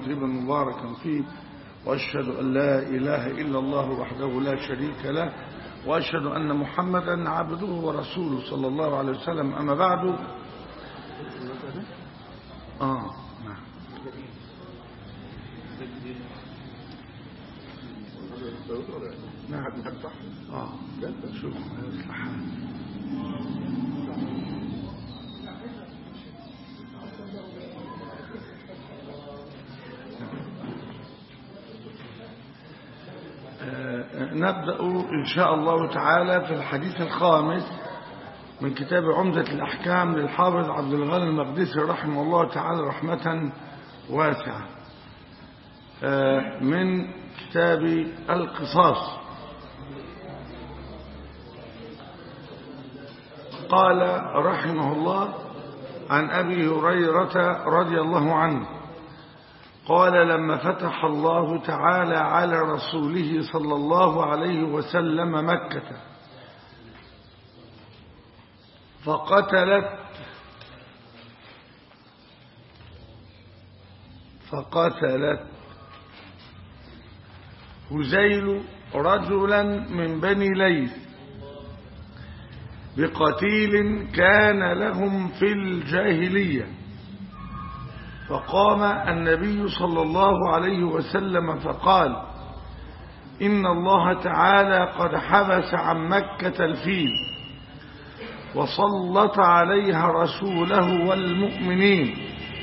طيبا مباركا فيه وأشهد أن لا إله إلا الله وحده لا شريك له وأشهد أن محمدا عبده ورسوله صلى الله عليه وسلم أما بعد آه نعم نعم آه شوف يصلح نبدأ إن شاء الله تعالى في الحديث الخامس من كتاب عمدة الأحكام للحافظ عبد الغني المقدسي رحمه الله تعالى رحمة واسعة من كتاب القصاص قال رحمه الله عن أبي هريرة رضي الله عنه قال لما فتح الله تعالى على رسوله صلى الله عليه وسلم مكة فقتلت فقتلت هزيل رجلا من بني ليث بقتيل كان لهم في الجاهليه فقام النبي صلى الله عليه وسلم فقال إن الله تعالى قد حبس عن مكة الفيل وسلط عليها رسوله والمؤمنين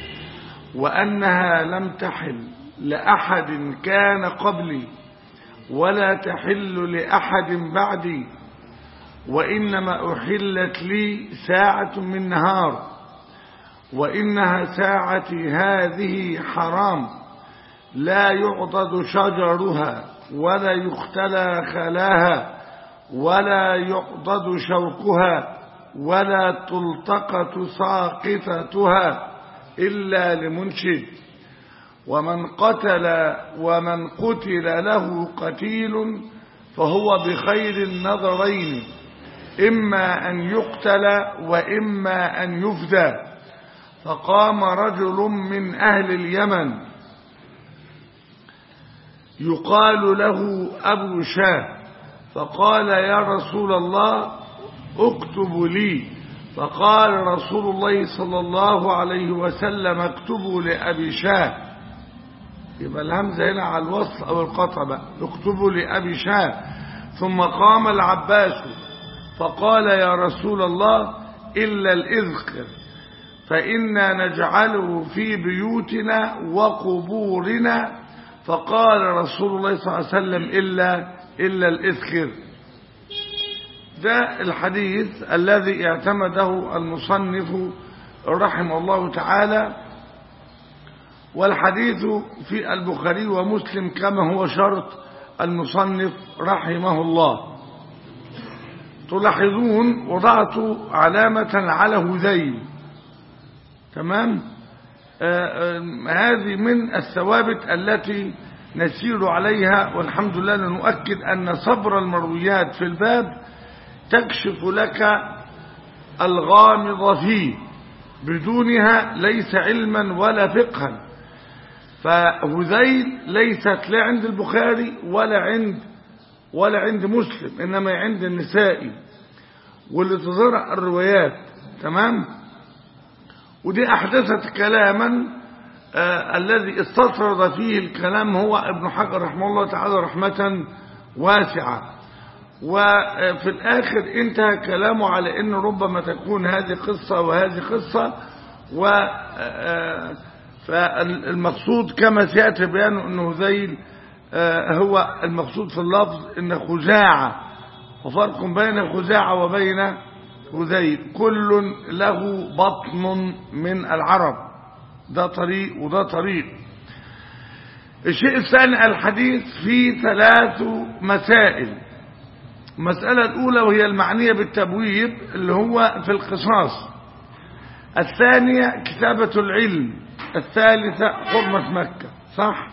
وأنها لم تحل لأحد كان قبلي ولا تحل لأحد بعدي وإنما أحلت لي ساعة من نهار وإنها ساعتي هذه حرام لا يعضد شجرها ولا يختلى خلاها ولا يعضد شوكها ولا تلتقط ساقطتها إلا لمنشد ومن قتل ومن قتل له قتيل فهو بخير النظرين إما أن يقتل وإما أن يفدى فقام رجل من أهل اليمن يقال له أبو شاه فقال يا رسول الله اكتب لي فقال رسول الله صلى الله عليه وسلم اكتبوا لأبي شاه يبقى الهمزة هنا على الوصل أو القطع بقى اكتبوا لأبي شاه ثم قام العباس فقال يا رسول الله إلا الإذخر فإنا نجعله في بيوتنا وقبورنا فقال رسول الله صلى الله عليه وسلم إلا, إلا الإذخر ده الحديث الذي اعتمده المصنف رحمه الله تعالى والحديث في البخاري ومسلم كما هو شرط المصنف رحمه الله تلاحظون وضعت علامة على هذيل تمام آآ آآ هذه من الثوابت التي نسير عليها والحمد لله نؤكد أن صبر المرويات في الباب تكشف لك الغامض فيه بدونها ليس علما ولا فقها فهذيل ليست لا عند البخاري ولا عند ولا عند مسلم إنما عند النسائي واللي تظهر الروايات تمام ودي أحدثت كلاما آه الذي استطرد فيه الكلام هو ابن حجر رحمه الله تعالى رحمة واسعة وفي الآخر انتهى كلامه على أن ربما تكون هذه قصة وهذه قصة و آه فالمقصود كما سيأتي بيانه أنه ذيل آه هو المقصود في اللفظ أن خزاعة وفرق بين خزاعة وبين هذيل كل له بطن من العرب ده طريق وده طريق الشيء الثاني الحديث فيه ثلاث مسائل المسألة الأولى وهي المعنية بالتبويب اللي هو في القصاص الثانية كتابة العلم الثالثة حرمة مكة صح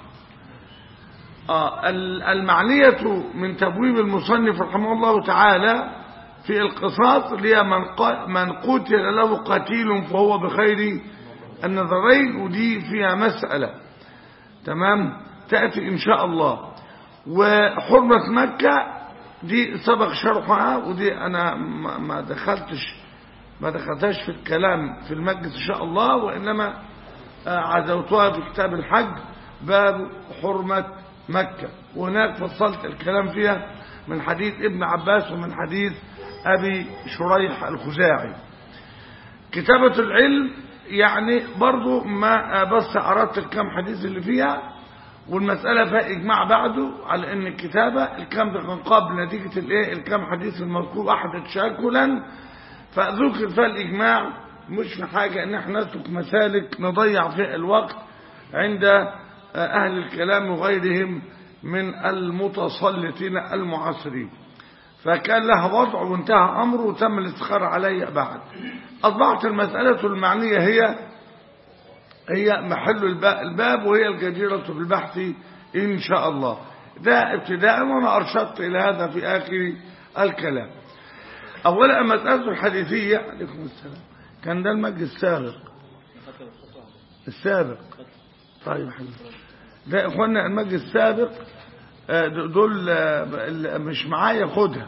آه المعنية من تبويب المصنف رحمه الله تعالى في القصاص اللي من من قتل له قتيل فهو بخير النظرين ودي فيها مسألة تمام تأتي إن شاء الله وحرمة مكة دي سبق شرحها ودي أنا ما دخلتش ما دخلتش في الكلام في المجلس إن شاء الله وإنما عزوتها في كتاب الحج باب حرمة مكة وهناك فصلت الكلام فيها من حديث ابن عباس ومن حديث أبي شريح الخزاعي كتابة العلم يعني برضو ما بس أردت الكام حديث اللي فيها والمسألة فيها إجماع بعده على أن الكتابة الكام ده كان قبل نتيجة الإيه الكام حديث المذكور أحد تشاكلا فذكر فيها الإجماع مش في حاجة أن احنا نسلك مسالك نضيع فيها الوقت عند أهل الكلام وغيرهم من المتسلطين المعاصرين فكان لها وضع وانتهى أمره وتم الاستخار عليه بعد أصبحت المسألة المعنية هي هي محل الباب وهي الجديرة بالبحث إن شاء الله ده ابتداء وأنا أرشدت إلى هذا في آخر الكلام أولا مسألة الحديثية عليكم السلام كان ده المجلس السابق السابق طيب حبيبي ده اخوانا المجلس السابق دول مش معايا خدها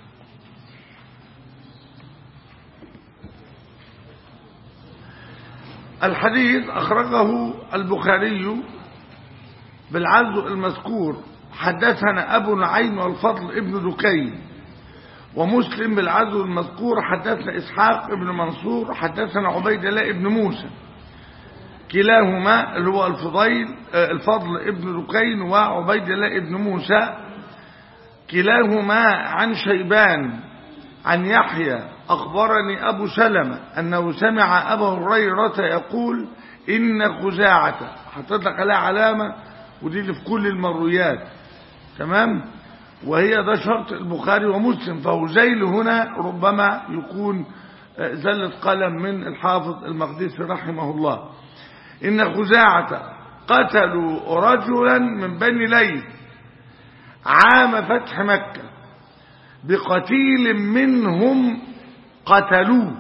الحديث أخرجه البخاري بالعزو المذكور حدثنا أبو نعيم والفضل ابن دكين ومسلم بالعزو المذكور حدثنا إسحاق ابن منصور حدثنا عبيد الله ابن موسى كلاهما اللي هو الفضيل الفضل ابن دكين وعبيد الله ابن موسى كلاهما عن شيبان عن يحيى أخبرني أبو سلمة أنه سمع أبا هريرة يقول إن خزاعة حطيت لك عليها علامة ودي اللي في كل المرويات تمام وهي ده شرط البخاري ومسلم فهزيل هنا ربما يكون زلة قلم من الحافظ المقدسي رحمه الله إن خزاعة قتلوا رجلا من بني ليث عام فتح مكة بقتيل منهم قتلوه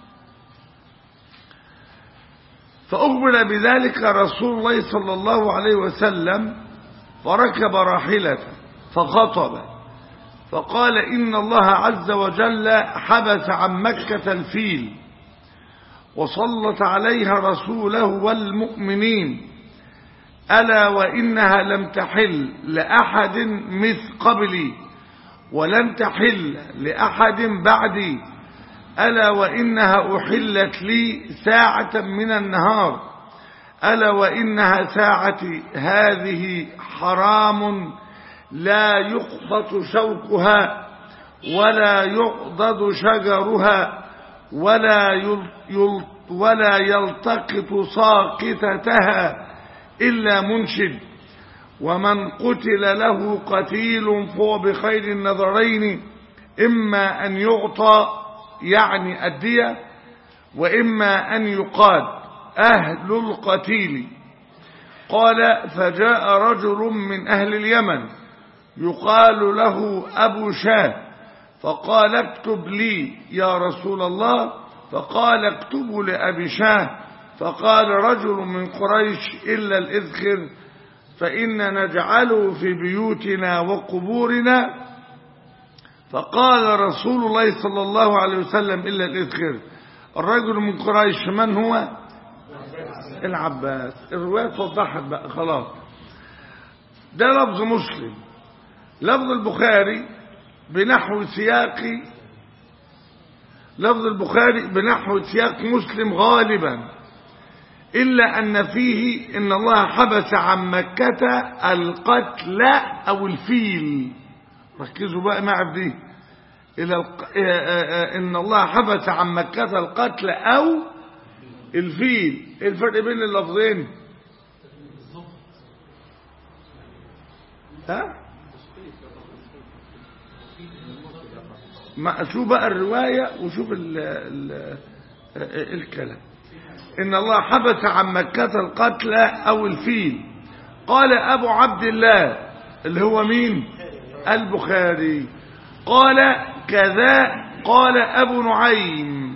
فأخبر بذلك رسول الله صلى الله عليه وسلم فركب راحلته فخطب فقال إن الله عز وجل حبس عن مكة الفيل وسلط عليها رسوله والمؤمنين ألا وإنها لم تحل لأحد مثل قبلي ولم تحل لأحد بعدي ألا وإنها أحلت لي ساعة من النهار ألا وإنها ساعتي هذه حرام لا يخبط شوكها ولا يعضد شجرها ولا يل ولا يلتقط ساقطتها إلا منشد ومن قتل له قتيل فهو بخير النظرين إما أن يعطى يعني الدية وإما أن يقاد أهل القتيل قال فجاء رجل من أهل اليمن يقال له أبو شاه فقال اكتب لي يا رسول الله فقال اكتبوا لأبي شاه فقال رجل من قريش إلا الإذخر فإن نجعله في بيوتنا وقبورنا فقال رسول الله صلى الله عليه وسلم إلا الإذخر الرجل من قريش من هو العباس الرواية وضحت بقى خلاص ده لفظ مسلم لفظ البخاري بنحو سياق لفظ البخاري بنحو سياق مسلم غالبا إلا أن فيه إن الله حبس عن مكة القتل أو الفيل ركزوا بقى معي في دي إلى الق... إن الله حبس عن مكة القتل أو الفيل إيه الفرق بين اللفظين ها ما شوف بقى الرواية وشوف ال ال الكلام إن الله حبس عن مكة القتل أو الفيل قال أبو عبد الله اللي هو مين البخاري قال كذا قال أبو نعيم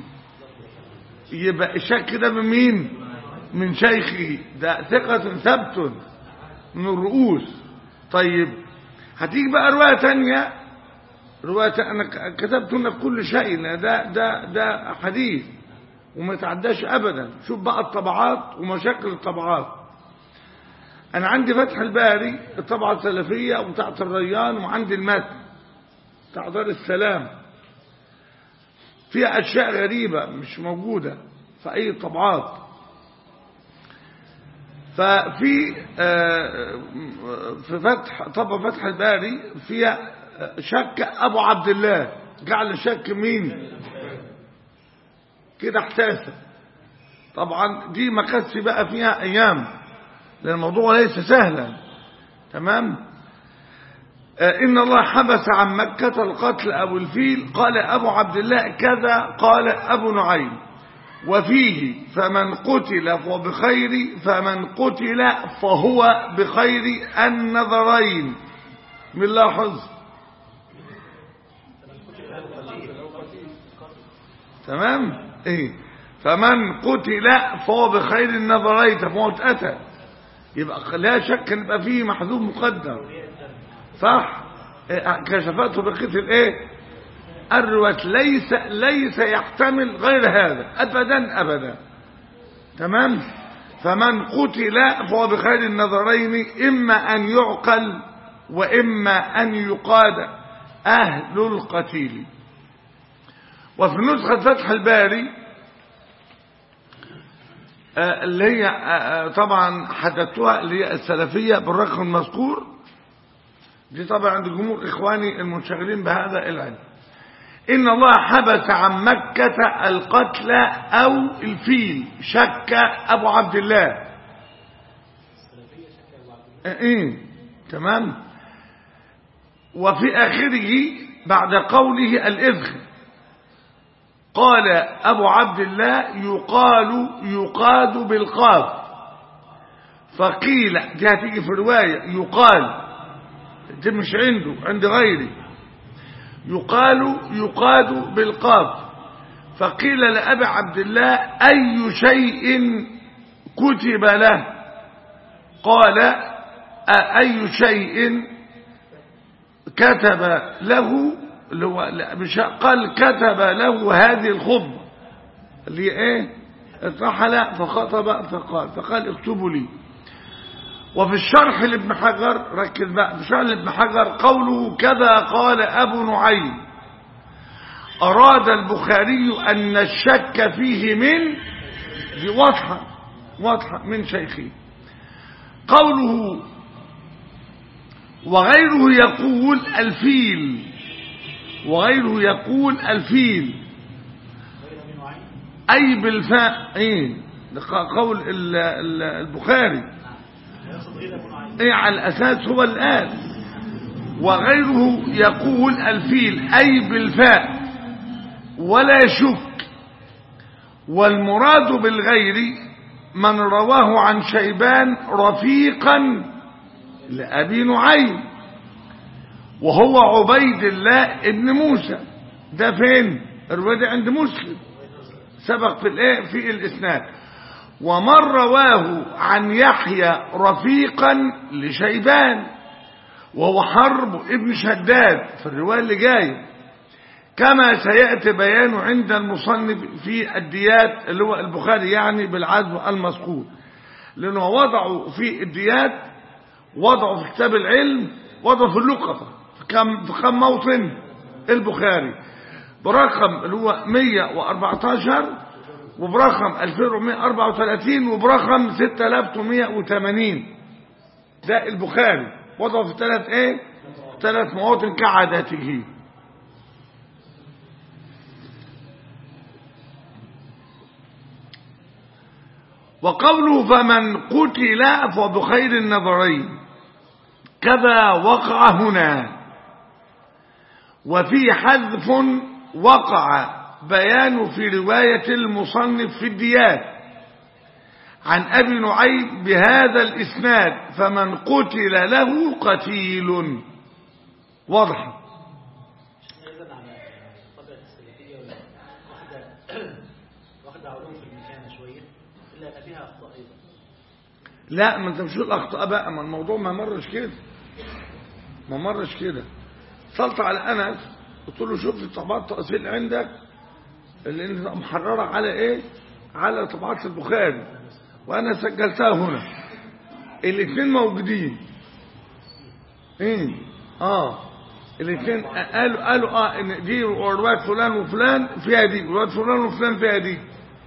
يبقى الشك ده من مين من شيخه ده ثقة ثبت من الرؤوس طيب هتيجي بقى رواية تانية رواية تا- أنا ك- كتبت لنا في كل شيء لأن ده ده ده حديث وما يتعداش أبدا شوف بقى الطبعات ومشاكل الطبعات أنا عندي فتح الباري الطبعة السلفية وبتاعة الريان وعندي المتن بتاع دار السلام فيها أشياء غريبة مش موجودة في أي طبعات ففي آه، في فتح طبعا فتح الباري فيها شك أبو عبد الله جعل شك مين كده احتاسه طبعا دي مكاسي بقى فيها أيام لأن الموضوع ليس سهلا تمام آه، إن الله حبس عن مكة القتل أبو الفيل قال أبو عبد الله كذا قال أبو نعيم وفيه فمن قتل فهو بخير فمن قتل فهو بخير النظرين من لاحظ تمام ايه فمن قتل فهو بخير النظرين طب ما هو اتقتل يبقى لا شك ان يبقى فيه محذوف مقدم صح إيه، كشفته بقية الايه الرواة ليس ليس يحتمل غير هذا ابدا ابدا تمام فمن قتل فهو بخير النظرين اما ان يعقل واما ان يقاد اهل القتيل وفي نسخة فتح الباري آه، اللي هي آه، آه، طبعا حدثتها اللي هي السلفية بالرقم المذكور دي طبعا عند جمهور إخواني المنشغلين بهذا العلم إن الله حبس عن مكة القتل أو الفيل شك أبو عبد الله إيه تمام وفي آخره بعد قوله الإذخ قال أبو عبد الله يقال يقاد بالقاف فقيل دي هتيجي في رواية يقال دي مش عنده عند غيري يقال يقاد بالقاف فقيل لأبي عبد الله أي شيء كتب له قال أي شيء كتب له اللي هو لا مش قال كتب له هذه الخطبة اللي هي ايه ارتحل فخطب فقال فقال اكتبوا لي وفي الشرح لابن حجر ركز بقى في الشرح لابن حجر قوله كذا قال ابو نعيم اراد البخاري ان الشك فيه من دي واضحه واضحه من شيخه قوله وغيره يقول الفيل وغيره يقول الفيل أي بالفاء إيه ده قول ال- ال- البخاري إيه على الأساس هو الآن وغيره يقول الفيل أي بالفاء ولا يشك والمراد بالغير من رواه عن شيبان رفيقا لأبي نعيم وهو عبيد الله ابن موسى ده فين الرواية دي عند مسلم سبق في الايه في الاسناد ومن رواه عن يحيى رفيقا لشيبان وهو حرب ابن شداد في الرواية اللي جايه كما سيأتي بيانه عند المصنف في الديات اللي هو البخاري يعني بالعزم المذكور لأنه وضعوا في الديات وضعوا في كتاب العلم وضعوا في اللقطة في كم, في كم موطن البخاري برقم اللي هو 114 وبرقم 2134 وبرقم 6880 ده البخاري وضعوا في ثلاث ايه ثلاث مواطن كعادته وقوله فمن قتل فهو بخير النظرين كذا وقع هنا وفي حذف وقع بيان في رواية المصنف في الديات عن أبي نعيم بهذا الإسناد فمن قتل له قتيل واضح ايضا على طبيعه السلفيه ولا واخده واخده علوم في المكانه شويه الا ان فيها اخطاء ايضا لا ما انت مش الاخطاء بقى ما الموضوع ما مرش كده ما مرش كده اتصلت على انس قلت له شوف لي طبعات التأصيل عندك اللي انت محررة على ايه على طبعات البخاري وانا سجلتها هنا الاثنين موجودين ايه اه الاثنين قالوا قالوا اه ان دي رواية فلان وفلان فيها دي رواية فلان وفلان فيها دي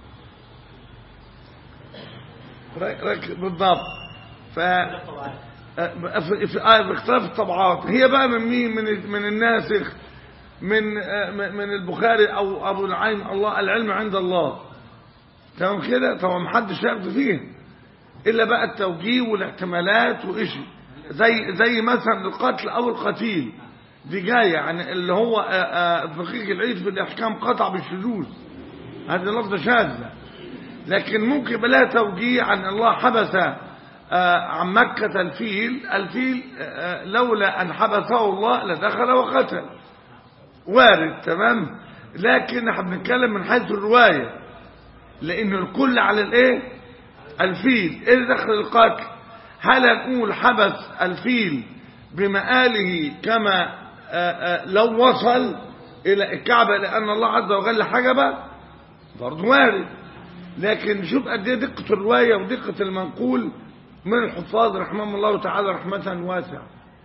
رك- رك- بالضبط ف طبعا في في- آه، باختلاف الطبعات هي بقى من مين من من الناسخ من آه، من من البخاري او ابو العين الله العلم عند الله تمام كده طبعا محدش ياخد فيه الا بقى التوجيه والاحتمالات وإشي زي زي مثلا القتل او القتيل دي جايه يعني اللي هو آه، آه، دقيق العيد في الاحكام قطع بالشذوذ هذه لفظه شاذه لكن ممكن يبقى لها توجيه عن الله حبس آه، عن مكة الفيل الفيل آه، لولا أن حبسه الله لدخل وقتل وارد تمام لكن احنا بنتكلم من حيث الرواية لأن الكل على الايه الفيل ايه اللي دخل القتل هل نقول حبس الفيل بمآله كما آه، آه، لو وصل إلى الكعبة لأن الله عز وجل حجبه برضه وارد لكن شوف قد ايه دقة الرواية ودقة المنقول من الحفاظ رحمهم الله تعالى رحمة واسعة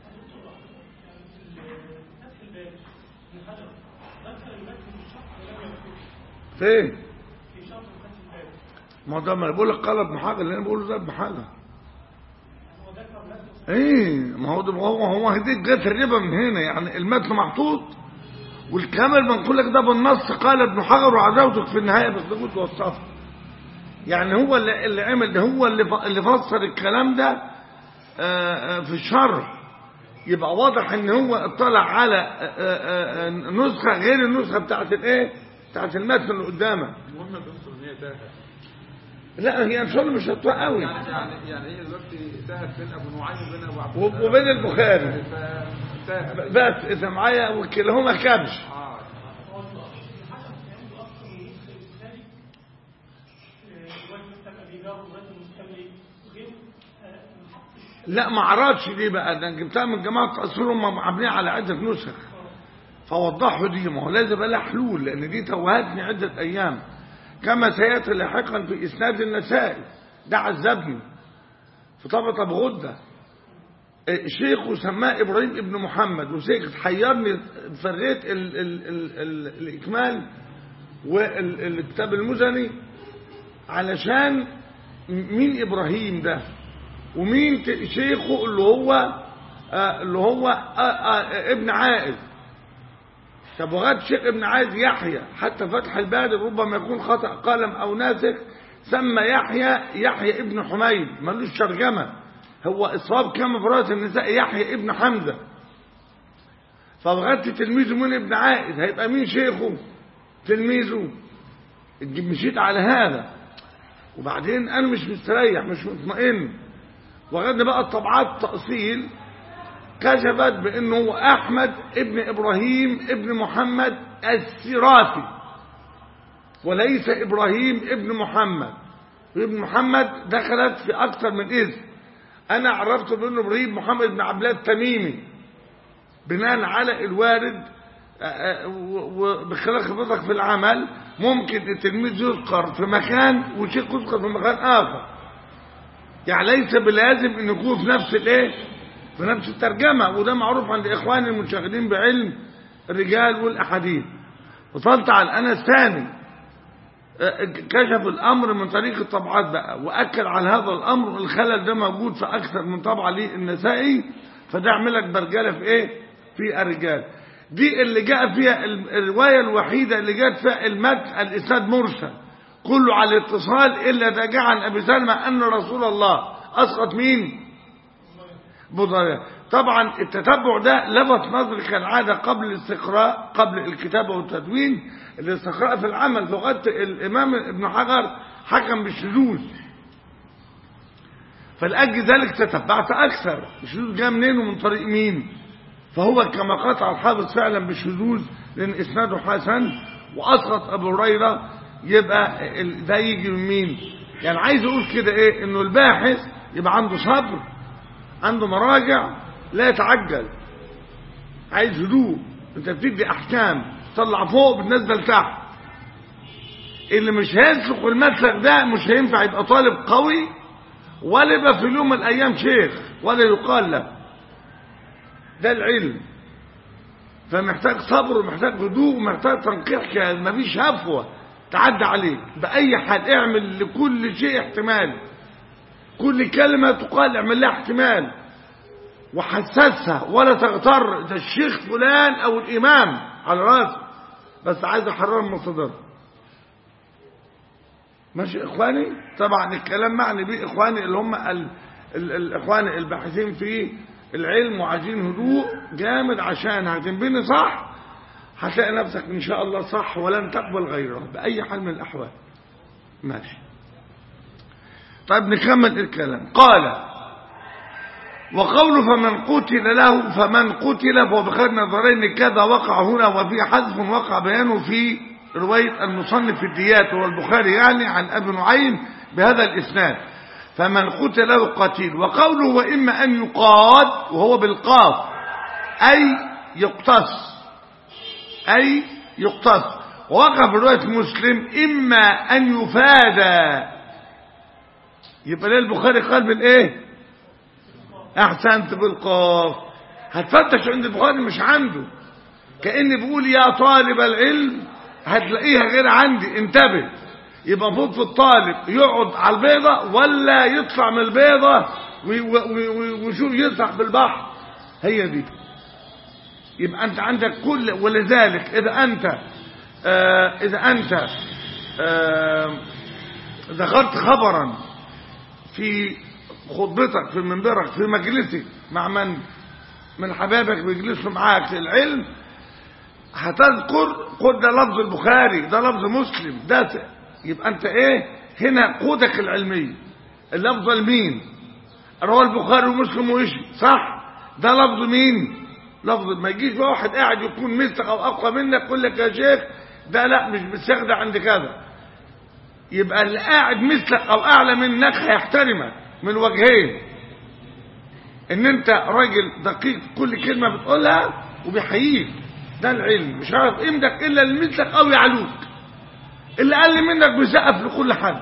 فين ما ده ما أنا بقول لك قال ابن حجر اللي انا بقوله ده ابن حجر ايه ما هو ده هو هو هديك جت الربا من هنا يعني المتن محطوط والكلام المنقول لك ده بالنص قال ابن حجر وعزوتك في النهايه بس ده كنت وصفه يعني هو اللي, اللي عمل ده هو اللي ف- اللي فسر الكلام ده آه، آه، في الشرح يبقى واضح ان هو اطلع على آه، آه، آه، نسخه غير النسخه بتاعت الايه بتاعت المتن اللي قدامك المهم يا دكتور ان هي تاهت لا هي ان شاء الله مش هتوه قوي يعني يعني يعني هي دلوقتي تاهت بين ابو نعيم وبين ابو عبد وب- وبين البخاري فتاهت بس اذا معايا وكلاهما كبش اه لا ما عرضش دي بقى ده جبتها من جماعه اصلهم هم عاملين على عده نسخ فوضحوا دي ما هو لازم يبقى لها حلول لان دي توهتني عده ايام كما سياتي لاحقا في اسناد النسائي ده عذبني في طبقه ابو غده إيه، شيخه سماه ابراهيم ابن محمد وشيخ حيرني فريت ال ال ال ال الاكمال والكتاب المزني علشان مين ابراهيم ده ومين ت- شيخه اللي هو آه، اللي هو آه، آه، ابن عائد طب وغاد شيخ ابن عائد يحيى حتى فتح الباري ربما يكون خطأ قلم او ناسخ سمى يحيى يحيى ابن حميد ملوش ترجمه هو اصاب كما في روايه النساء يحيى ابن حمزه فبغت تلميذه من ابن عائد هيبقى مين شيخه تلميذه مشيت على هذا وبعدين انا مش مستريح مش مطمئن وغدا بقى الطبعات تأصيل كشفت بانه هو احمد ابن ابراهيم ابن محمد السرافي وليس ابراهيم ابن محمد ابن محمد دخلت في اكثر من اسم انا عرفت بانه ابراهيم محمد بن عبد الله التميمي بناء على الوارد آه، آه، و- وبخلاف خبرتك في العمل ممكن التلميذ يذكر في مكان وشيخ يذكر في مكان اخر يعني ليس بلازم ان يكون في نفس الايه في نفس الترجمه وده معروف عند اخواني المنشغلين بعلم الرجال والاحاديث وصلت على الانس ثاني آه، كشف الامر من طريق الطبعات بقى واكد على هذا الامر الخلل ده موجود في اكثر من طبعه للنسائي فده يعمل لك برجله في ايه في الرجال دي اللي جاء فيها ال- الروايه الوحيده اللي جاءت فيها المتن الاسناد مرسل كله على الاتصال الا ده جاء عن ابي سلمى ان رسول الله اسقط مين بضايا طبعا التتبع ده لفت نظري كالعادة قبل الاستقراء قبل الكتابة والتدوين الاستقراء في العمل لغاية الإمام ابن حجر حكم بالشذوذ فلأجل ذلك تتبعت أكثر الشذوذ جاء منين ومن طريق مين فهو كما قطع الحافظ فعلا بالشذوذ لأن إسناده حسن وأسقط أبو هريرة يبقى ال- ده يجي من مين يعني عايز أقول كده إيه إنه الباحث يبقى عنده صبر عنده مراجع لا يتعجل عايز هدوء انت بتدي احكام تطلع فوق بالنسبه لتحت اللي مش هيسلك المسلك ده مش هينفع يبقى طالب قوي ولا يبقى في يوم من الايام شيخ ولا يقال له ده العلم فمحتاج صبر ومحتاج هدوء ومحتاج تنقيح كان مفيش هفوه تعدى عليك باي حال اعمل لكل شيء احتمال كل كلمه تقال اعمل لها احتمال وحسسها ولا تغتر ده الشيخ فلان او الامام على راسه بس عايز احرر من صدر ماشي اخواني طبعا الكلام معني بيه اخواني اللي هم ال... ال... الاخوان الباحثين في العلم وعايزين هدوء جامد عشان هتنبني صح هتلاقي نفسك ان شاء الله صح ولن تقبل غيره باي حال من الاحوال ماشي طيب نكمل الكلام قال وقوله فمن قتل له فمن قتل فهو بخير نظرين كذا وقع هنا وفي حذف وقع بيانه في رواية المصنف في الديات هو البخاري يعني عن أبي نعيم بهذا الإسناد فمن قتل له قتيل وقوله وإما أن يقاد وهو بالقاف أي يقتص أي يقتص ووقع في رواية مسلم إما أن يفادى يبقى ليه البخاري قال بالإيه احسنت بالقاف هتفتش عند البخاري مش عنده كأن بيقول يا طالب العلم هتلاقيها غير عندي انتبه يبقى المفروض في الطالب يقعد على البيضة ولا يطلع من البيضة ويشوف يسرح بالبحر هي دي يبقى انت عندك كل ولذلك اذا انت آه اذا انت آه ذكرت خبرا في خطبتك في منبرك في مجلسك مع من من حبابك بيجلسوا معاك العلم هتذكر خد ده لفظ البخاري ده لفظ مسلم ده يبقى انت ايه هنا قودك العلمية اللفظ لمين رواه البخاري ومسلم وإشي صح ده لفظ مين لفظ ما يجيش واحد قاعد يكون مثلك او اقوى منك يقول لك يا شيخ ده لا مش بالشيخ ده عند كذا يبقى اللي قاعد مثلك او اعلى منك هيحترمك من وجهين ان انت راجل دقيق في كل كلمة بتقولها وبيحييك ده العلم مش عارف قيمتك الا لمثلك او يعلوك اللي اقل منك بيسقف لكل حد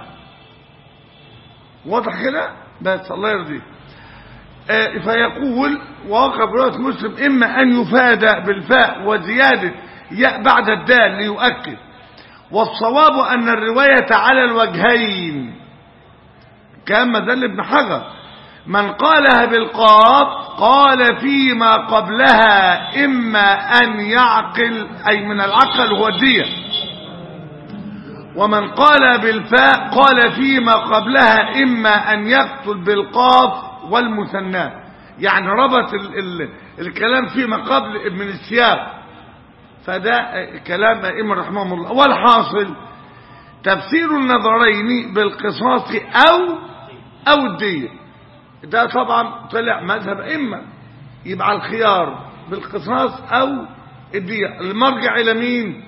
واضح كده بس الله يرضيك آه فيقول ووقف رواية مسلم اما ان يفاد بالفاء وزيادة ياء بعد الدال ليؤكد والصواب ان الرواية على الوجهين كما دل ابن حجر من قالها بالقاف قال فيما قبلها إما أن يعقل أي من العقل هو الدية ومن قال بالفاء قال فيما قبلها إما أن يقتل بالقاف والمثنى يعني ربط ال ال الكلام فيما قبل من السياق فده كلام أئمة رحمهم الله والحاصل تفسير النظرين بالقصاص أو أو الدية ده طبعا طلع مذهب إما يبقى الخيار بالقصاص أو الدية المرجع إلى مين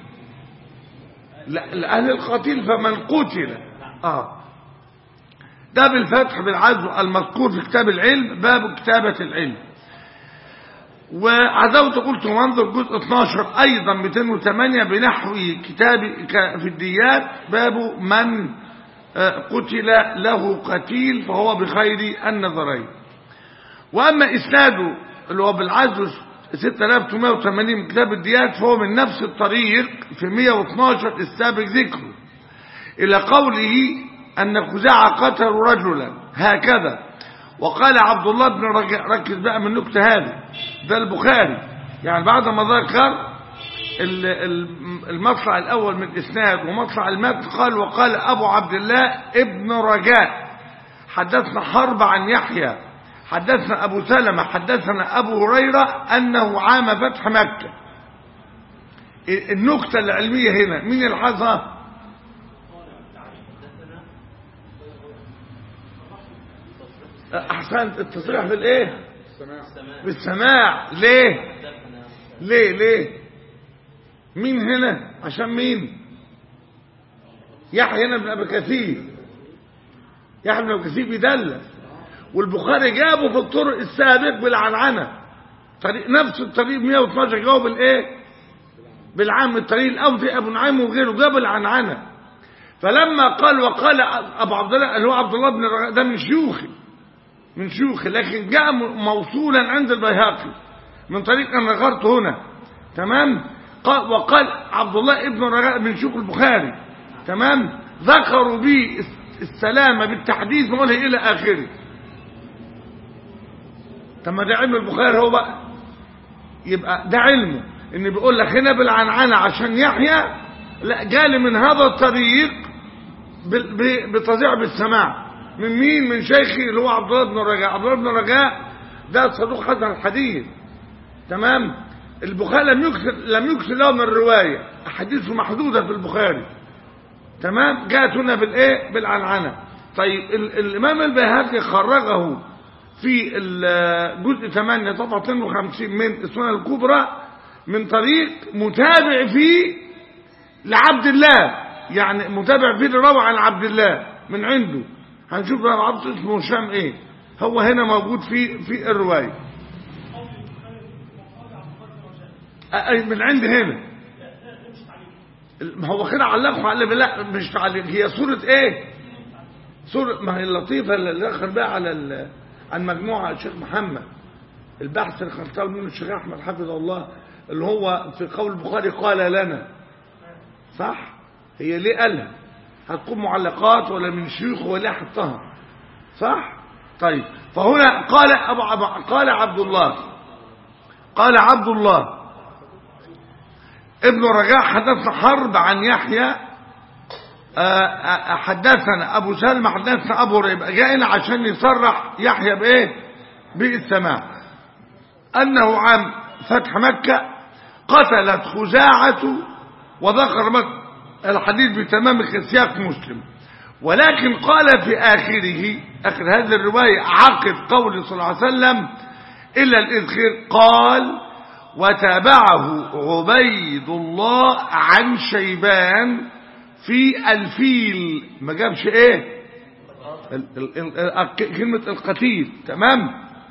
لأهل القتيل فمن قتل آه ده بالفتح بالعزو المذكور في كتاب العلم باب كتابة العلم وعزوت قلت منظر جزء 12 أيضا 208 بنحو كتاب في الديات باب من قتل له قتيل فهو بخير النظرين وأما إسناده اللي هو بالعزو 6880 من كتاب الديات فهو من نفس الطريق في 112 السابق ذكره إلى قوله أن خزاعة قتلوا رجلا هكذا وقال عبد الله بن رجع ركز بقى من النكتة هذه ده البخاري يعني بعد ما ذكر المطلع الأول من الإسناد ومطلع المتن قال وقال أبو عبد الله ابن رجاء حدثنا حرب عن يحيى حدثنا أبو سلمة حدثنا أبو هريرة أنه عام فتح مكة النكتة العلمية هنا مين الحظها أحسنت التصريح في الإيه في السماع ليه ليه ليه مين هنا عشان مين يحيى هنا بن ابي كثير يحيى بن ابي كثير بيدلس والبخاري جابه في الطرق السابق بالعنعنة طريق نفس الطريق 112 جابه بالايه بالعام الطريق الاول في ابو نعيم وغيره جاب العنعنة فلما قال وقال ابو عبد الله اللي هو عبد الله بن الرجاء ده من شيوخي من شيوخي لكن جاء موصولا عند البيهقي من طريق انا ذكرت هنا تمام قال وقال عبد الله ابن الرجاء من شيوخ البخاري تمام ذكروا به السلامة بالتحديث وقاله الى اخره طب ما ده علم البخاري هو بقى يبقى ده علمه ان بيقول لك هنا بالعنعنة عشان يحيى لا جالي من هذا الطريق بتضيع بالسماع من مين من شيخي اللي هو عبد الله بن الرجاء عبد الله بن الرجاء ده صدوق حسن الحديث تمام البخاري لم يكثر لم يكثر له من الروايه احاديثه محدوده في البخاري تمام جاءت هنا بالايه بالعنعنه طيب ال الامام البيهقي خرجه في الجزء 8 صفحه 52 من السنن الكبرى من طريق متابع فيه لعبد الله يعني متابع فيه روى عن عبد الله من عنده هنشوف بقى عبد اسمه هشام ايه هو هنا موجود في في الروايه من عند هنا ما هو كده علقوا على لا مش تعليق هي صورة ايه صورة ما هي اللطيفة اللي دخل بقى على ال... عن مجموعة الشيخ محمد البحث اللي كان طالب منه الشيخ احمد حفظه الله اللي هو في قول البخاري قال لنا صح هي ليه قالها هتكون معلقات ولا من شيوخه ولا حطها صح طيب فهنا قال أبو قال عبد الله قال عبد الله ابن رجاء حدثنا حرب عن يحيى حدثنا ابو سلمى حدثنا ابو ريب جاءنا عشان يصرح يحيى بايه بالسماع انه عام فتح مكة قتلت خزاعة وذكر مكة الحديث بتمام سياق مسلم ولكن قال في آخره آخر هذه الرواية عقب قول صلى الله عليه وسلم إلا الإذخير قال وتابعه عبيد الله عن شيبان في الفيل ما جابش ايه كلمة القتيل تمام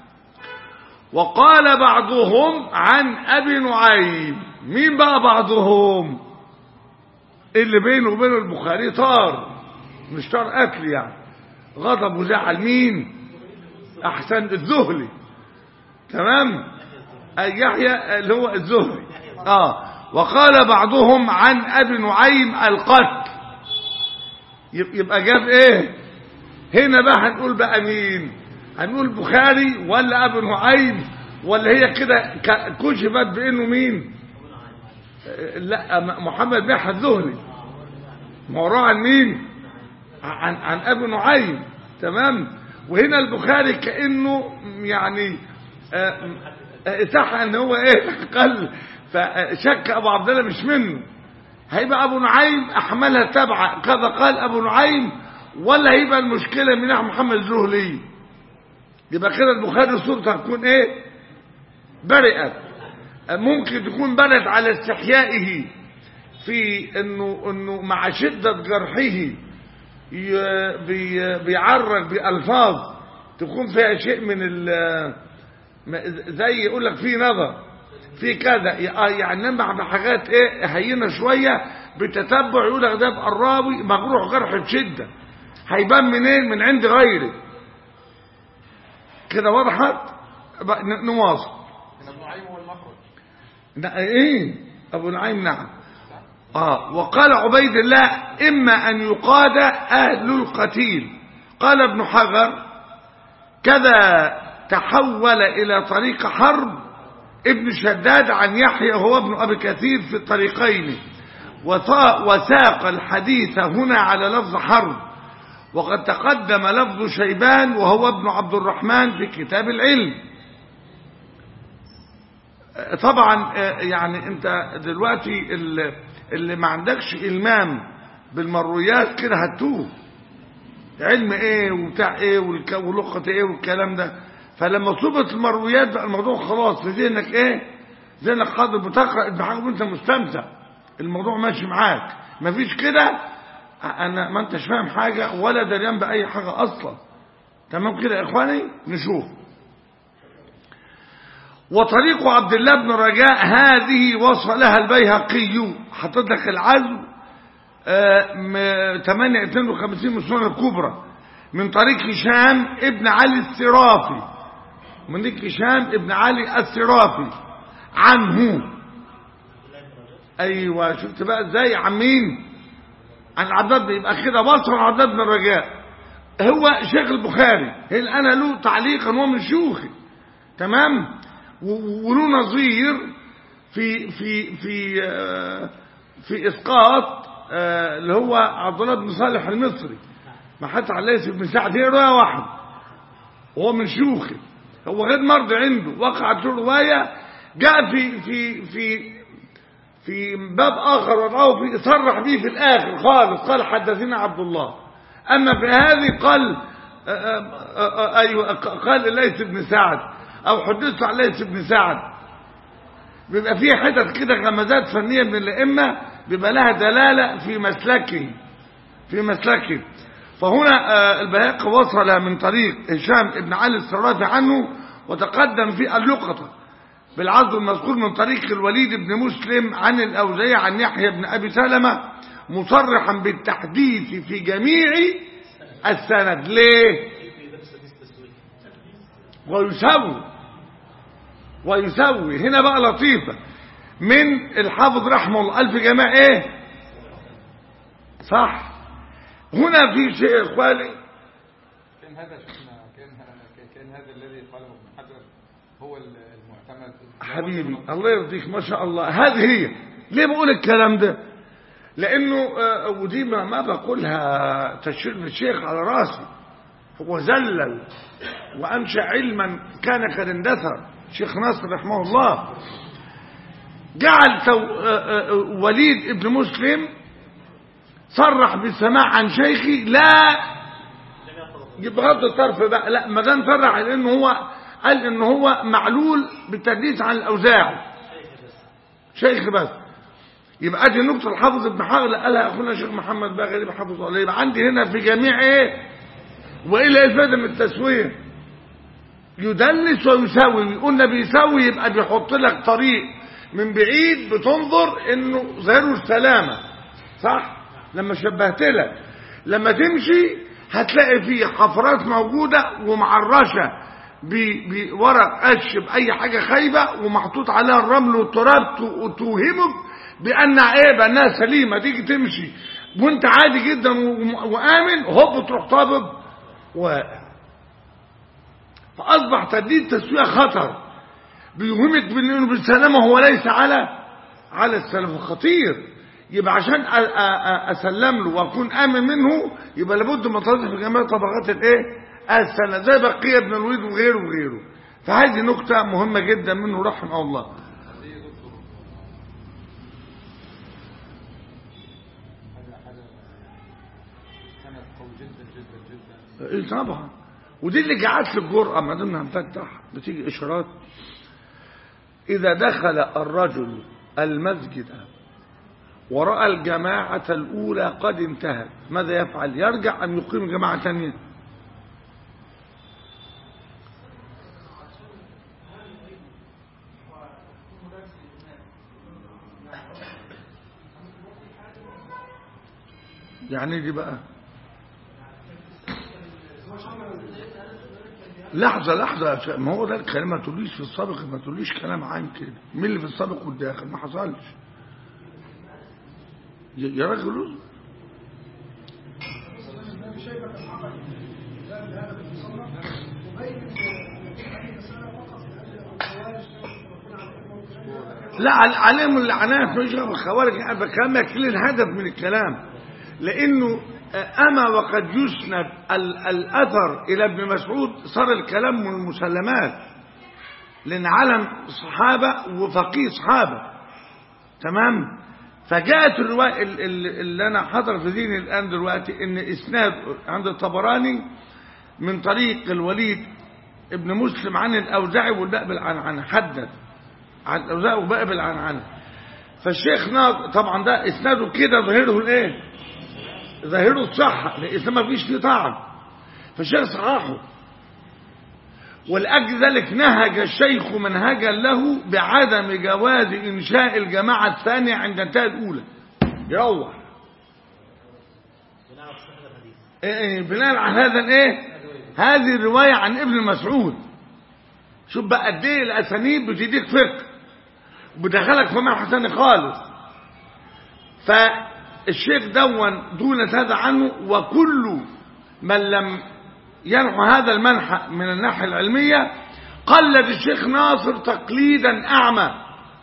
وقال بعضهم عن ابي نعيم مين بقى بعضهم اللي بينه وبين البخاري طار مش طار قتل يعني غضب وزعل مين احسن الذهلي تمام يحيى اللي هو الزهري اه وقال بعضهم عن ابي نعيم القتل يبقى جاب ايه هنا بقى هنقول بقى مين هنقول بخاري ولا ابو نعيم ولا هي كده كشفت بانه مين لا محمد بن الزهري موضوع عن مين عن عن ابو نعيم تمام وهنا البخاري كانه يعني صح ان هو ايه قال فشك ابو عبد الله مش منه هيبقى ابو نعيم احملها تبع كذا قال ابو نعيم ولا هيبقى المشكله من ناحيه محمد الزهلي يبقى كده البخاري صورته هتكون ايه برئت ممكن تكون برئت على استحيائه في انه انه مع شده جرحه بيعرج بالفاظ تكون فيها شيء من ال زي يقول لك في نظر في كذا يعني نبع بحاجات ايه هينه شويه بتتبع يقول لك ده يبقى الراوي مجروح جرح بشده هيبان منين من عند غيره كده وضحت نواصل ابو نعيم هو المخرج لا ايه ابو نعيم نعم اه وقال عبيد الله اما ان يقاد اهل القتيل قال ابن حجر كذا تحول إلى طريق حرب ابن شداد عن يحيى هو ابن أبي كثير في الطريقين وساق الحديث هنا على لفظ حرب وقد تقدم لفظ شيبان وهو ابن عبد الرحمن في كتاب العلم طبعا يعني انت دلوقتي اللي ما عندكش المام بالمرويات كده هتوه علم ايه وبتاع ايه ولغه ايه والكلام ده فلما صبت المرويات بقى الموضوع خلاص في ذهنك ايه ذهنك حاضر بتقرا بحاجه وانت مستمتع الموضوع ماشي معاك مفيش كده انا ما انتش فاهم حاجه ولا دريان باي حاجه اصلا تمام كده يا إخواني نشوف وطريق عبد الله بن رجاء هذه وصلها البيهقي حطيت لك العزو آه، م- 852 من السنن الكبرى من طريق هشام ابن علي السرافي من طريق هشام ابن علي السرافي عنه ايوه شفت بقى ازاي عن مين عن عبد يبقى كده وصل عبد بن الرجاء هو شيخ البخاري هل انا له تعليقا هو من شيوخي تمام و- وله نظير في في في آه، في اسقاط آه، اللي هو عبد الله بن صالح المصري ما حتى عليه بن سعد هي روايه واحد وهو من شيوخه هو غير مرضي عنده وقعت له روايه جاء في في في في باب آخر وضعه في صرح به في الآخر خالص قال حدثنا عبد الله أما في هذه قال آه، آه، آه، أيوة قال ليس بن سعد أو حدثت عن ليس بن سعد بيبقى فيه حتت كده غمزات فنية من الأئمة بيبقى لها دلالة في مسلكه في مسلكه فهنا آه، البيهقي وصل من طريق هشام بن علي السرافي عنه وتقدم في اللقطة بالعرض المذكور من طريق الوليد بن مسلم عن الأوزيع عن يحيى بن أبي سلمة مصرحا بالتحديث في جميع السند ليه في لبس حديث تسويق ويسوي ويسوي هنا بقى لطيفة من الحافظ رحمه الله قال في جماعة ايه صح هنا في شيء يا اخواني كان هذا شفنا كان كان هذا الذي قاله ابن حجر هو المعتمد حبيبي الله يرضيك ما شاء الله هذه هي ليه بقول الكلام ده لانه آه، ودي ما, ما بقولها تشريف الشيخ على راسي هو زلل وانشا علما كان قد اندثر شيخ ناصر رحمه الله جعل تو آه، آه، وليد ابن مسلم صرح بالسماع عن شيخي لا لم يحفظ بغض الطرف بقى لا ما دام صرح لانه هو قال ان هو معلول بالتدليس عن الاوزاعي شيخ بس شيخ بس يبقى ادي النقطه الحافظ ابن حجر اللي قالها اخونا الشيخ محمد بقى غريب حافظه عليه يبقى عندي هنا في جميع ايه وايه ايه الفائده من التسويه يدلس ويسوي قلنا بيسوي يبقى بيحط لك طريق من بعيد بتنظر انه ظاهره السلامه صح لما شبهت لك لما تمشي هتلاقي فيه حفرات موجوده ومعرشه ب- بورق قش باي حاجه خايبه ومحطوط عليها الرمل والتراب تو- توهمك بان ايه بانها سليمه تيجي تمشي وانت عادي جدا و- وامن هوب تروح طابب واقع فاصبح تدليل تسويه خطر بيوهمك بانه بالسلامه هو ليس على على السلامه خطير يبقى عشان أ- أ- أ- اسلم له واكون امن منه يبقى لابد من تنظر في جميع طبقات الايه السنه زي بقيه ابن الوليد وغيره وغيره فهذه نقطه مهمه جدا منه رحمه الله هذه يا دكتور هذا هذا سند قوي جدا جدا جدا ايه طبعا ودي اللي جعلت لي الجرأة ما دمنا هنفتح بتيجي اشارات اذا دخل الرجل المسجد ورأى الجماعة الاولى قد انتهت ماذا يفعل يرجع ام يقيم جماعة ثانية يعني دي بقى لحظة لحظة يا شيخ، ما هو ده الكلام ما تقوليش في السابق ما تقوليش كلام عام كده مين اللي في السابق والداخل ما حصلش يا يا راجل لا على- عليهم اللعنات مش غير الخوارج انا بكلمك كل الهدف من الكلام لانه اما وقد يسند ال- الاثر الى ابن مسعود صار الكلام من المسلمات لان علم صحابه وفقيه صحابه تمام فجاءت الروايه ال- ال- اللي انا حاضر في ذهني الان دلوقتي ان اسناد عند الطبراني من طريق الوليد ابن مسلم عن الاوزاعي والباقي بالعنعنه حدد عن الاوزاعي وباقي بالعنعنه فالشيخ ناظر طبعا ده اسناده كده ظاهره الايه ظاهره الصحه لان ما فيش فيه طعن فالشيخ صححه ولأجل ذلك نهج الشيخ منهجا له بعدم جواز إنشاء الجماعة الثانية عند انتهاء الأولى يروح بناء على صحة الحديث إيه إيه بناء على هذا الايه هذه الرواية عن ابن مسعود شوف بقى قد ايه الاسانيد بتديك فقه وبدخلك في معنى حسن خالص فالشيخ دون دون هذا عنه وكل من لم ينحو هذا المنحى من الناحية العلمية قلد الشيخ ناصر تقليدا أعمى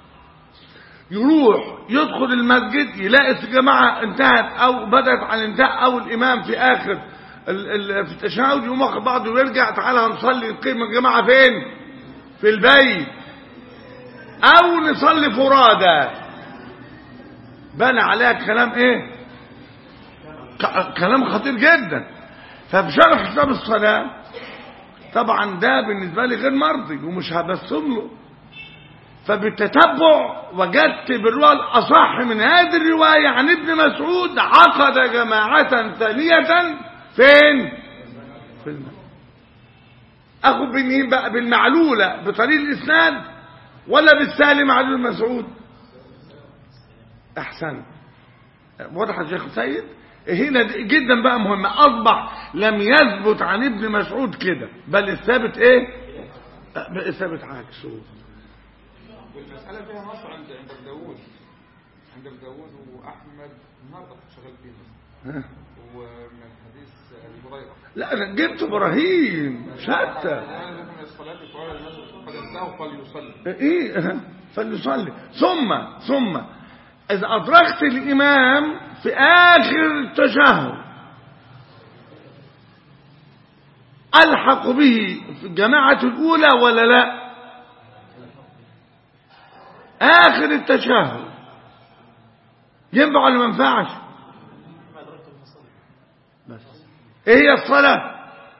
يروح يدخل المسجد يلاقي الجماعة انتهت أو بدأت على الانتهاء أو الإمام في آخر ال- ال- في التشهد يقوم واخد بعضه ويرجع تعالى هنصلي نقيم الجماعة فين؟ في البيت أو نصلي فرادى بنى عليها كلام إيه؟ ك- كلام خطير جدا ففي شرح كتاب الصلاة طبعا ده بالنسبة لي غير مرضي ومش هبصم له فبالتتبع وجدت بالرواية الأصح من هذه الرواية عن ابن مسعود عقد جماعة ثانية فين؟ في المسجد أخذ بمين بقى بالمعلولة بطريق الإسناد ولا بالسالم معلول مسعود أحسن واضح يا شيخ سيد هنا دي جدا بقى مهمة أصبح لم يثبت عن ابن مسعود كده بل الثابت إيه بل الثابت عكسه والمسألة فيها نص عند عند أبو داوود عند أبو داوود وأحمد النهارده كنت شغال فيه مثلا ها؟ ومن حديث أبي هريرة لا أنا جبت إبراهيم شتى لا لكم من الصلاة فقال المسجد قد انتهوا فليصلي ايه اه، فليصلي ثم ثم اذا ادركت الامام في اخر التشهد الحق به في الجماعه الاولى ولا لا اخر التشهد ينفع ولا ما ينفعش ما أدركتم فصلي بس ايه هي الصلاه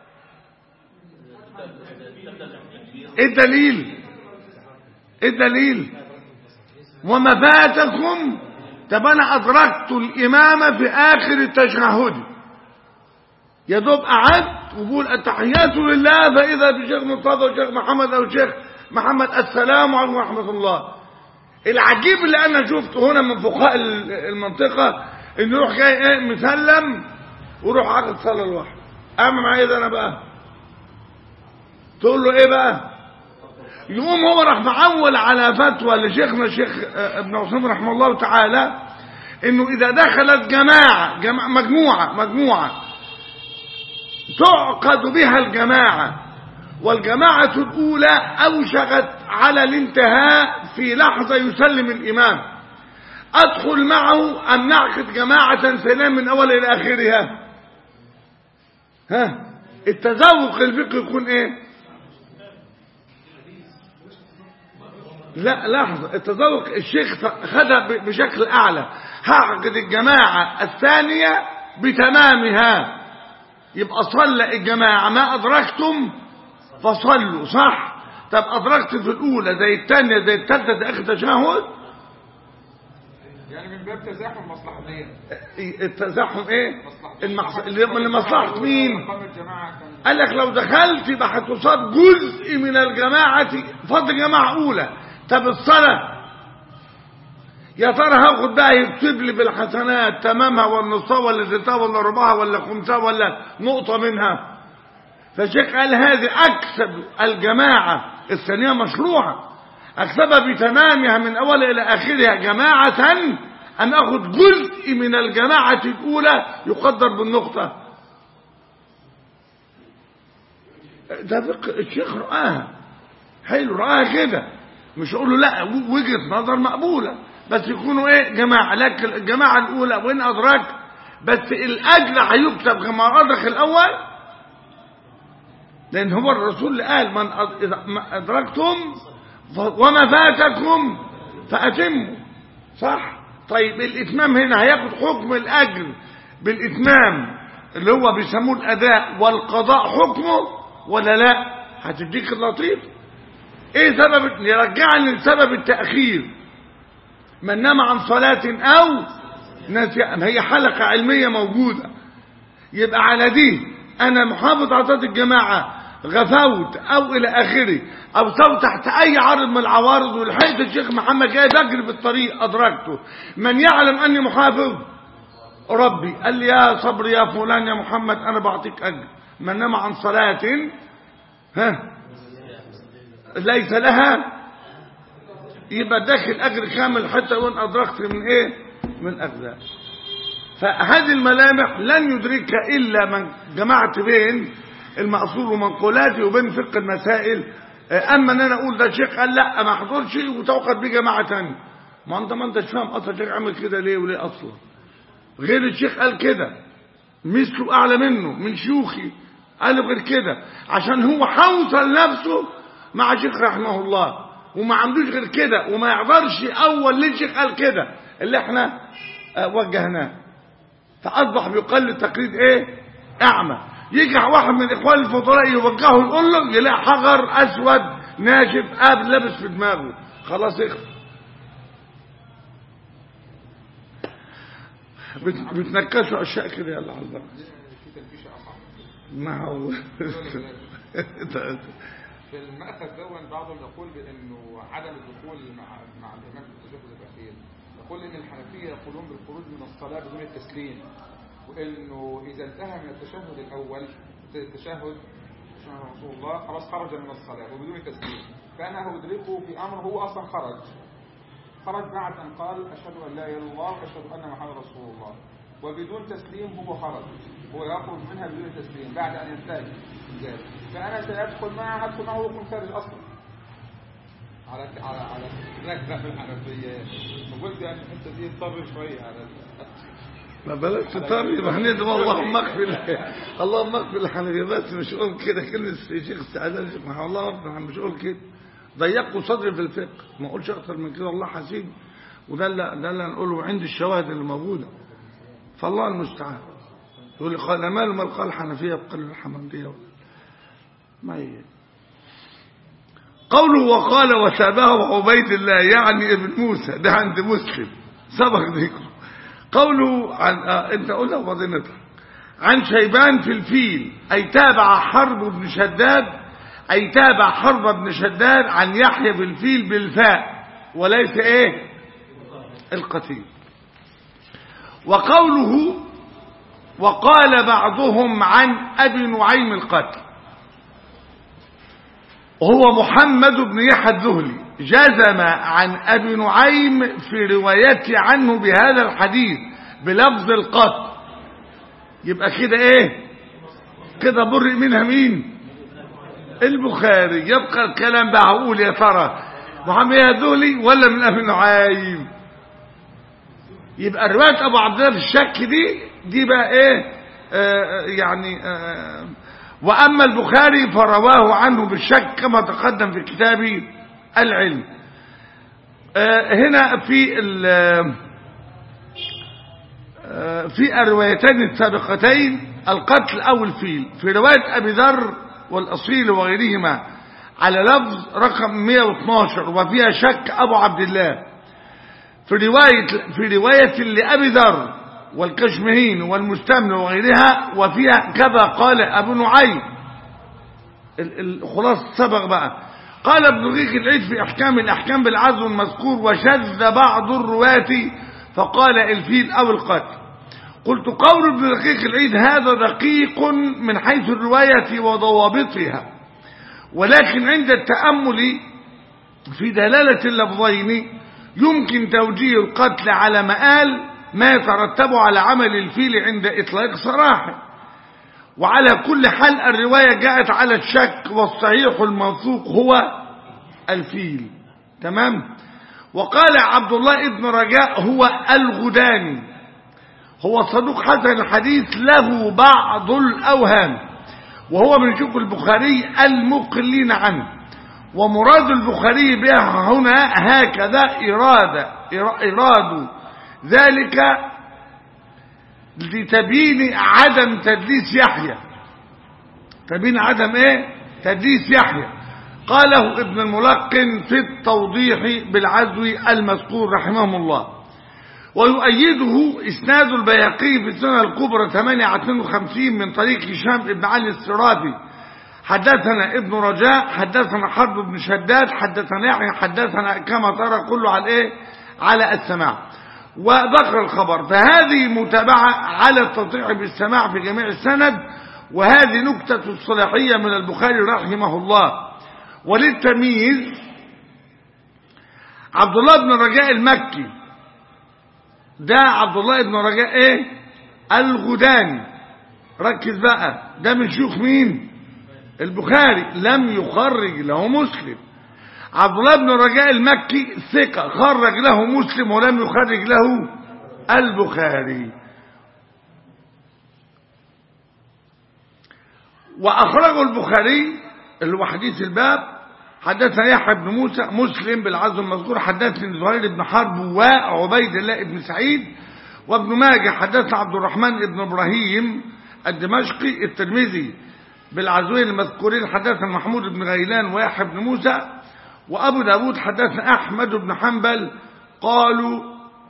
ايه الدليل ايه الدليل وما فاتكم طب انا ادركت الامام في اخر التشهد يا دوب قعدت وبقول التحيات لله فاذا بشيخ مصطفى وشيخ محمد او شيخ محمد السلام عليكم ورحمه الله العجيب اللي انا شفته هنا من فقهاء ال- المنطقه انه يروح جاي ايه مسلم ويروح عقد صلاه لوحده اعمل معايا ده انا بقى تقول له ايه بقى يقوم هو راح معول على فتوى لشيخنا الشيخ آه، ابن عثمان رحمه الله تعالى انه اذا دخلت جماعة, جماعة مجموعة مجموعة تعقد بها الجماعة والجماعة الأولى أوشكت على الانتهاء في لحظة يسلم الإمام أدخل معه أم نعقد جماعة سلام من أول إلى آخرها ها التذوق الفقهي يكون إيه لا لحظة التذوق الشيخ خدها ب- بشكل أعلى هعقد الجماعة الثانية بتمامها يبقى صلى الجماعة ما أدركتم فصلوا صح طب أدركت في الأولى زي الثانية زي الثالثة زي آخر تشهد يعني من باب تزاحم مصلحتين التزاحم إيه مصلحتين المحص... لمصلحة مين مقام الجماعة كان قال لك لو دخلت يبقى هتصاب جزء من الجماعة فضل جماعة أولى طب الصلاة يا ترى هاخد بقى يكتب لي بالحسنات تمامها ولا نصها ولا زيتها ولا ربعها ولا خمسها ولا نقطة منها فالشيخ قال هذه أكسب الجماعة الثانية مشروعة أكسبها بتمامها من أول إلى آخرها جماعة أن أخذ جزء من الجماعة الأولى يقدر بالنقطة ده فقه الشيخ رآها حلو رآها كده مش اقول له لا وجهة نظر مقبولة بس يكونوا ايه جماعة لكن الجماعة الاولى وين ادرك بس الاجر هيكتب كما ادرك الاول لان هو الرسول اللي قال من أد- إذا ما ادركتم ف- وما فاتكم فاتموا صح طيب الاتمام هنا هياخد حكم الاجر بالاتمام اللي هو بيسموه الاداء والقضاء حكمه ولا لا هتديك اللطيف ايه سبب يرجعني لسبب التأخير من نام عن صلاة او نسي هي حلقة علمية موجودة يبقى على دي انا محافظ على صلاة الجماعة غفوت او الى اخره او سوت تحت اي عرض من العوارض ولحقت الشيخ محمد جاي بجري في الطريق ادركته من يعلم اني محافظ ربي قال لي يا صبر يا فلان يا محمد انا بعطيك اجر من نام عن صلاة ها ليس لها يبقى داخل اجر كامل حتى وان ادركت من ايه من اجزاء فهذه الملامح لن يدركها الا من جمعت بين المأصول ومنقولاته وبين فقه المسائل اما ان انا اقول ده شيخ قال لا ما حضرش وتوقف بيه جماعه ثانيه ما انت ما انتش فاهم اصلا الشيخ عمل كده ليه وليه اصلا غير الشيخ قال كده مثله اعلى منه من شيوخي قال غير كده عشان هو حوصل نفسه مع شيخ رحمه الله وما عندوش غير كده وما يقدرش اول ليه الشيخ قال كده اللي احنا اه وجهناه فاصبح بيقلد تقليد ايه اعمى يجي واحد من الاخوان الفضلاء يوجهه يقول له يلاقي حجر اسود ناشف قابل لابس في دماغه خلاص اخفى بت- بتنكشوا اشياء كده يلا على البركه في تنفيشه اصعب ما هو في المأخذ دون بعضهم يقول بأنه عدم الدخول مع مع الإمام في التشهد الأخير يقول إن الحنفية يقولون بالخروج من الصلاة بدون التسليم وإنه إذا انتهى من التشهد الأول التشهد تشهد رسول الله خلاص خرج من الصلاة وبدون تسليم فأنا أدركه في أمر هو أصلا خرج خرج بعد أن قال أشهد أن لا إله إلا الله وأشهد أن محمد رسول الله وبدون تسليم هو خرج هو يخرج منها بدون تسليم بعد أن ينتهي من ذلك فأنا سأدخل معه أدخل معه ويكون خارج أصلا على على على هناك بقى في الحنفية وقلت يعني الحتة دي اضطر شوية على ال- ما بلاش تطر يبقى هندعو اللهم اغفر اللهم اغفر الحنفية بس مش قول كده كلمة الشيخ السعدان الشيخ محمد الله اغفر مش قول كده ضيقوا صدري في الفقه ما اقولش اكتر من كده الله حسيب وده اللي ده اللي هنقوله عند الشواهد اللي موجوده فالله المستعان يقول لي قال مال ما قال الحنفيه بقلب الحمديه ما هي قوله وقال وشابهه عبيد الله يعني ابن موسى ده عند مسلم سبق ذكره قوله عن آه انت قلنا فضيلتك عن شيبان في الفيل اي تابع حرب بن شداد اي تابع حرب بن شداد عن يحيى في الفيل بالفاء وليس ايه القتيل وقوله وقال بعضهم عن ابي نعيم القتل وهو محمد بن يحيى الذهلي جزم عن ابي نعيم في روايته عنه بهذا الحديث بلفظ القتل يبقى كده ايه كده برئ منها مين البخاري يبقى الكلام بقى هقول يا ترى محمد الذهلي ولا من ابي نعيم يبقى روايه ابو عبد الله في الشك دي دي بقى ايه آه يعني آه واما البخاري فرواه عنه بالشك كما تقدم في كتاب العلم آه هنا في في الروايتين السابقتين القتل او الفيل في روايه ابي ذر والاصيل وغيرهما على لفظ رقم 112 وفيها شك ابو عبد الله في رواية في رواية لأبي ذر والكشمهين والمستمن وغيرها وفيها كذا قال أبو نعيم الخلاص سبق بقى قال ابن رقيق العيد في أحكام الأحكام بالعزو المذكور وشذ بعض الرواة فقال الفيل أو القتل قلت قول ابن رقيق العيد هذا دقيق من حيث الرواية وضوابطها ولكن عند التأمل في دلالة اللفظين يمكن توجيه القتل على مآل ما يترتب على عمل الفيل عند إطلاق سراحه وعلى كل حال الرواية جاءت على الشك والصحيح الموثوق هو الفيل تمام وقال عبد الله ابن رجاء هو الغداني هو صدوق حسن الحديث له بعض الأوهام وهو من شوك البخاري المقلين عنه ومراد البخاري بها هنا هكذا إرادة إراد ذلك لتبيين عدم تدليس يحيى تبيين عدم ايه تدليس يحيى قاله ابن الملقن في التوضيح بالعزو المذكور رحمه الله ويؤيده اسناد البيهقي في السنة الكبرى 852 من طريق هشام بن علي السرابي حدثنا ابن رجاء حدثنا حرب بن شداد حدثنا يحيى حدثنا كما ترى كله على ايه على السماع وذكر الخبر فهذه متابعة على التطيع بالسماع في جميع السند وهذه نكتة الصلاحية من البخاري رحمه الله وللتمييز عبد الله بن رجاء المكي ده عبد الله بن رجاء ايه الغداني ركز بقى ده من شيوخ مين البخاري لم يخرج له مسلم عبد الله بن رجاء المكي ثقة خرج له مسلم ولم يخرج له البخاري وأخرجه البخاري اللي هو حديث الباب حدثنا يحيى بن موسى مسلم بالعزم المذكور حدثني زهير بن حرب وعبيد الله بن سعيد وابن ماجه حدثنا عبد الرحمن بن ابراهيم الدمشقي الترمذي بالعزوين المذكورين حدثنا محمود بن غيلان ويحيى بن موسى وابو داود حدثنا احمد بن حنبل قالوا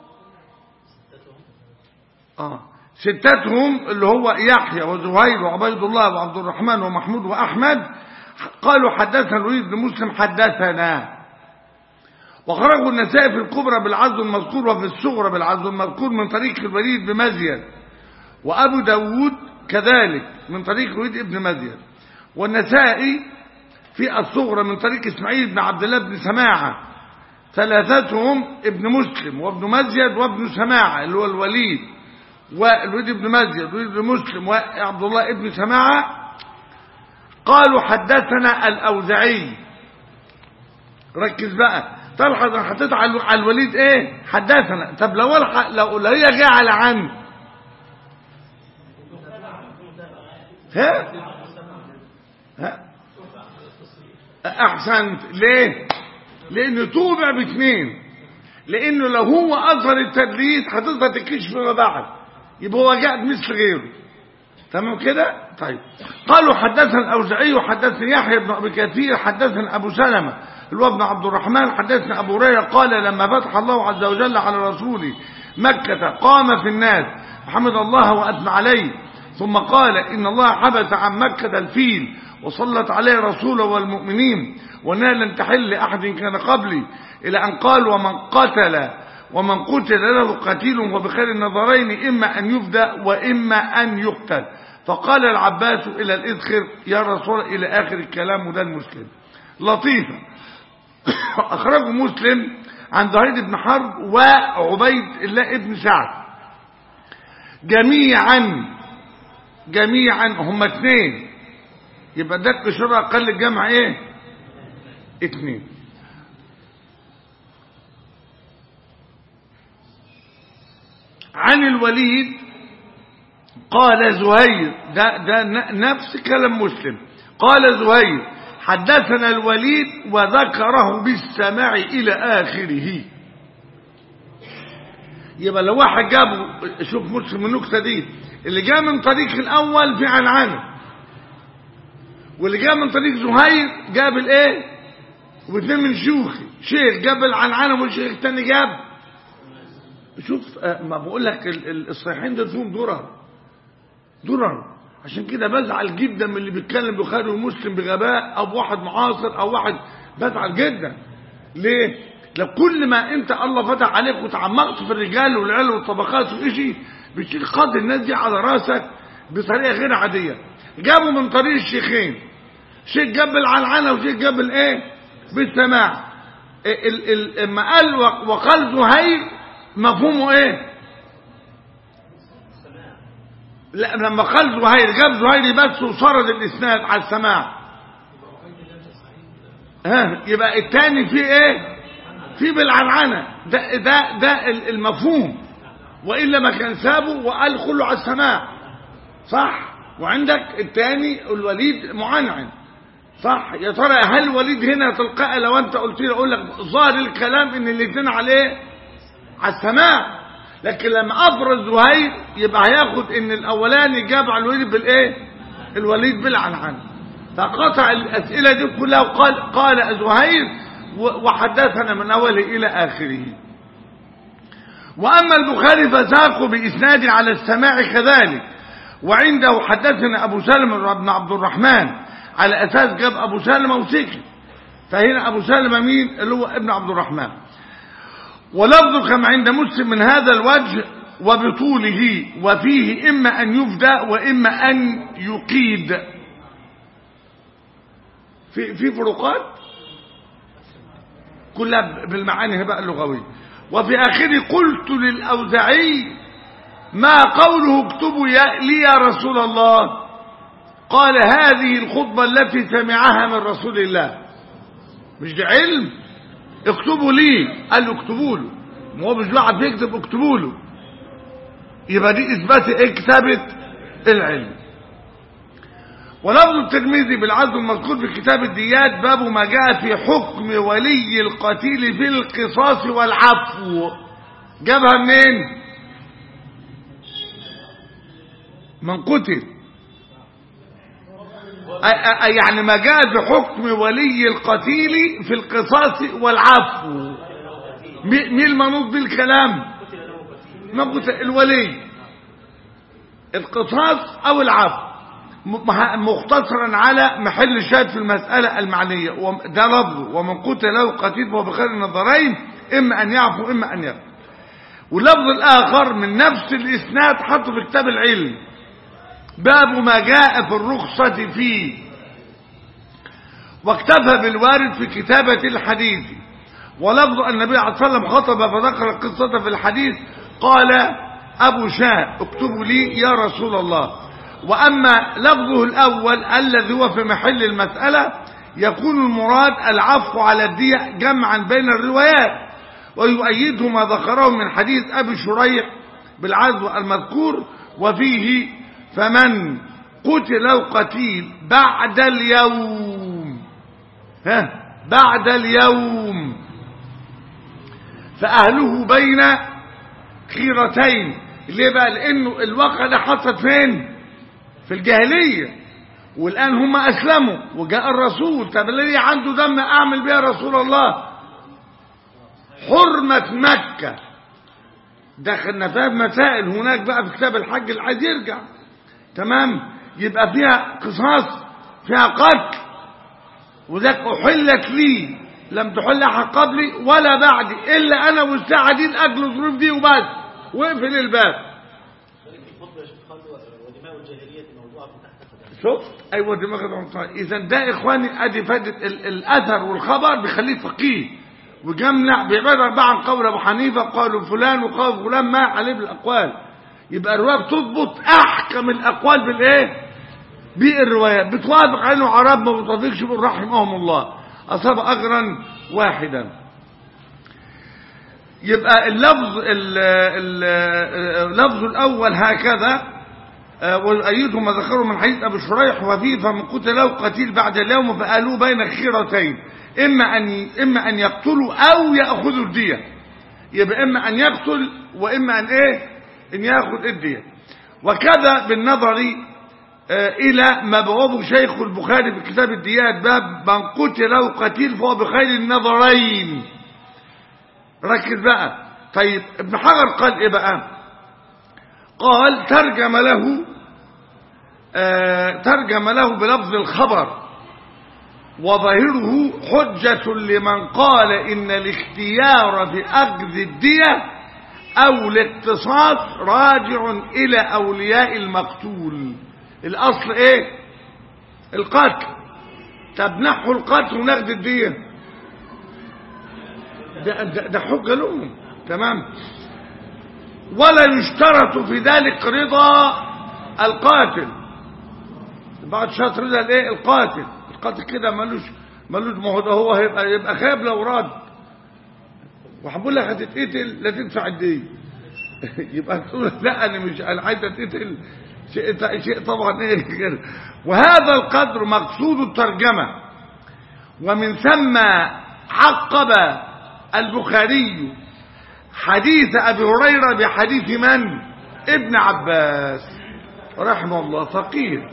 اه ستتهم اللي هو يحيى وزهير وعبيد الله وعبد الرحمن ومحمود واحمد قالوا حدثنا الوليد بن مسلم حدثنا وخرجوا النسائي في الكبرى بالعزو المذكور وفي الصغرى بالعزو المذكور من طريق الوليد بمزيد وابو داود كذلك من طريق الوليد بن مزيد والنسائي في الصغرى من طريق اسماعيل بن عبد الله بن سماعه ثلاثتهم ابن مسلم وابن مزيد وابن سماعه اللي هو الوليد والوليد بن مزيد والوليد بن مسلم وعبد الله بن سماعه قالوا حدثنا الأوزعي ركز بقى تلحظ انا حطيت على الوليد ايه حدثنا طب لو الحق لو لو هي جايه على عن ها ها احسنت ليه لانه توبع باثنين لانه لو هو اظهر التدليس هتظهر تكشف فيما بعد يبقى هو جاء مثل غيره تمام كده طيب قالوا حدثنا الاوزاعي وحدثنا يحيى بن ابي كثير حدثنا ابو سلمة اللي هو ابن عبد الرحمن حدثنا ابو هريره قال لما فتح الله عز وجل على رسوله مكة قام في الناس فحمد الله واثنى عليه ثم قال ان الله حبس عن مكة الفيل وسلط عليه رسوله والمؤمنين وانها لن تحل لاحد كان قبلي الى ان قال ومن قتل ومن قتل له قتيل وبخير النظرين إما أن يفدى وإما أن يقتل فقال العباس إلى الإذخر يا رسول إلى آخر الكلام وده المسلم لطيفة أخرجه مسلم عن زهيد بن حرب وعبيد الله ابن سعد جميعا جميعا هم اثنين يبقى ده القشرة أقل الجمع ايه اثنين عن الوليد قال زهير ده, ده نفس كلام مسلم قال زهير حدثنا الوليد وذكره بالسماع إلى آخره يبقى لو واحد جابه شوف مسلم النكتة دي اللي جاء من طريق الأول في عنعنه واللي جاء من طريق زهير جاب الايه واثنين من شيوخي شيخ جاب العنعنه والشيخ الثاني جاب شوف ما بقول لك الصحيحين دول فيهم درر درر عشان كده بزعل جدا من اللي بيتكلم بخاري ومسلم بغباء او واحد معاصر او واحد بزعل جدا ليه لو كل ما انت الله فتح عليك وتعمقت في الرجال والعيال والطبقات وإشي بتشيل قدر الناس دي على راسك بطريقه غير عاديه جابوا من طريق الشيخين شيخ جاب العنعنه وشيخ جاب الايه بالسماع اما قال وقال زهير مفهومه ايه لا لما قال زهير جاب زهير بس وسرد الاسناد على السماع ها يبقى الثاني فيه ايه في بالعنعنه ده ده ده المفهوم والا ما كان سابه وقال كله على السماع صح وعندك الثاني الوليد معنعن صح يا ترى هل الوليد هنا تلقائي لو انت قلت لي اقول لك ظاهر الكلام ان الاثنين عليه على السماع لكن لما افرز زهير يبقى هياخد ان الاولاني جاب على الوليد بالايه الوليد بالعنعن فقطع الاسئله دي كلها وقال قال زهير وحدثنا من اوله الى اخره واما البخاري فساقه باسناد على السماع كذلك وعنده حدثنا ابو سلمة بن عبد الرحمن على أساس جاب أبو سلمة وسكت فهنا أبو سلمة مين اللي هو ابن عبد الرحمن ولفظ كما عند مسلم من هذا الوجه وبطوله وفيه إما أن يفدى وإما أن يقيد في في فروقات كلها بالمعاني بقى اللغوية وفي آخره قلت للأوزعي ما قوله اكتبوا يا لي يا رسول الله قال هذه الخطبة التي سمعها من رسول الله مش ده علم اكتبوا لي قال له اكتبوا له ما هو مش بيعرف يكتب اكتبوا له يبقى دي اثبات ايه كتابة العلم ولفظ الترمذي بالعدل المذكور في كتاب الديات باب ما جاء في حكم ولي القتيل في القصاص والعفو جابها منين من قتل أ- أ- يعني ما جاء بحكم ولي القتيل في القصاص والعفو مي- مين المنوط بالكلام ما قلت الولي القصاص او العفو م- مح- مختصرا على محل الشاهد في المسألة المعنية وم- ده لفظه ومن قتل له قتيل فهو بخير النظرين إما أن يعفو إما أن يغفر واللفظ الآخر من نفس الإسناد حطه في كتاب العلم باب ما جاء في الرخصة فيه واكتفى بالوارد في كتابة الحديث ولفظ أن النبي عليه الصلاة والسلام خطب فذكر القصة في الحديث قال أبو شاء اكتبوا لي يا رسول الله وأما لفظه الأول الذي هو في محل المسألة يكون المراد العفو على الدية جمعا بين الروايات ويؤيده ما ذكره من حديث أبي شريح بالعزو المذكور وفيه فمن قتل القتيل بعد اليوم ها بعد اليوم فأهله بين خيرتين ليه بقى لأنه الواقع ده حصل فين في الجاهلية والآن هم أسلموا وجاء الرسول طب اللي عنده دم أعمل بها رسول الله حرمة مكة دخلنا فيها مسائل هناك بقى في كتاب الحج اللي عايز يرجع تمام يبقى فيها قصاص فيها قتل وذاك أحلت لي لم تحل أحد قبلي ولا بعدي إلا أنا والساعة دي لأجل الظروف دي وبس واقفل الباب ولكن في الخطبة يا شيخ قال ودماء الجاهلية موضوعة تحت قدمه شفت ايوه دماغ العنصري اذا ده اخواني ادي فائده ال- الاثر والخبر بيخليه فقيه وجمع بيعبر بقى عن قول ابو حنيفه قالوا فلان وقال فلان ما عليه بالاقوال يبقى الروايه بتضبط احكم الاقوال بالايه بالروايات بتوافق عليه عرب ما بتوافقش بقول رحمهم الله اصاب اجرا واحدا يبقى اللفظ ال- ال- اللفظ الاول هكذا آه، ويؤيده ما ذكره من حديث ابي شريح وفيه فمن قتل له قتيل بعد اليوم فقالوا بين خيرتين اما ان اما ان يقتلوا او ياخذوا الديه يبقى اما ان يقتل واما ان ايه ان ياخذ الديه وكذا بالنظر آه، الى ما بوابه شيخ البخاري في كتاب الديات باب من قتل له قتيل فهو بخير النظرين ركز بقى طيب ابن حجر قال ايه بقى قال ترجم له آه ترجم له بلفظ الخبر وظاهره حجة لمن قال إن الاختيار في أخذ الدية أو الاقتصاص راجع إلى أولياء المقتول الأصل إيه القتل طب نحو القتل وناخد الدية ده, ده, ده حجة لهم تمام ولا يشترط في ذلك رضا القاتل بعد شرط رضا الايه القاتل القاتل كده ملوش ملوش ما هو ده هو هيبقى يبقى خاب لو رد وهقول لك هتتقتل لا تدفع الدين يبقى تقول لا انا مش انا عايز اتقتل شيء شيء طبعا ايه كده وهذا القدر مقصود الترجمه ومن ثم عقب البخاري حديث أبي هريرة بحديث من ابن عباس رحمه الله فقير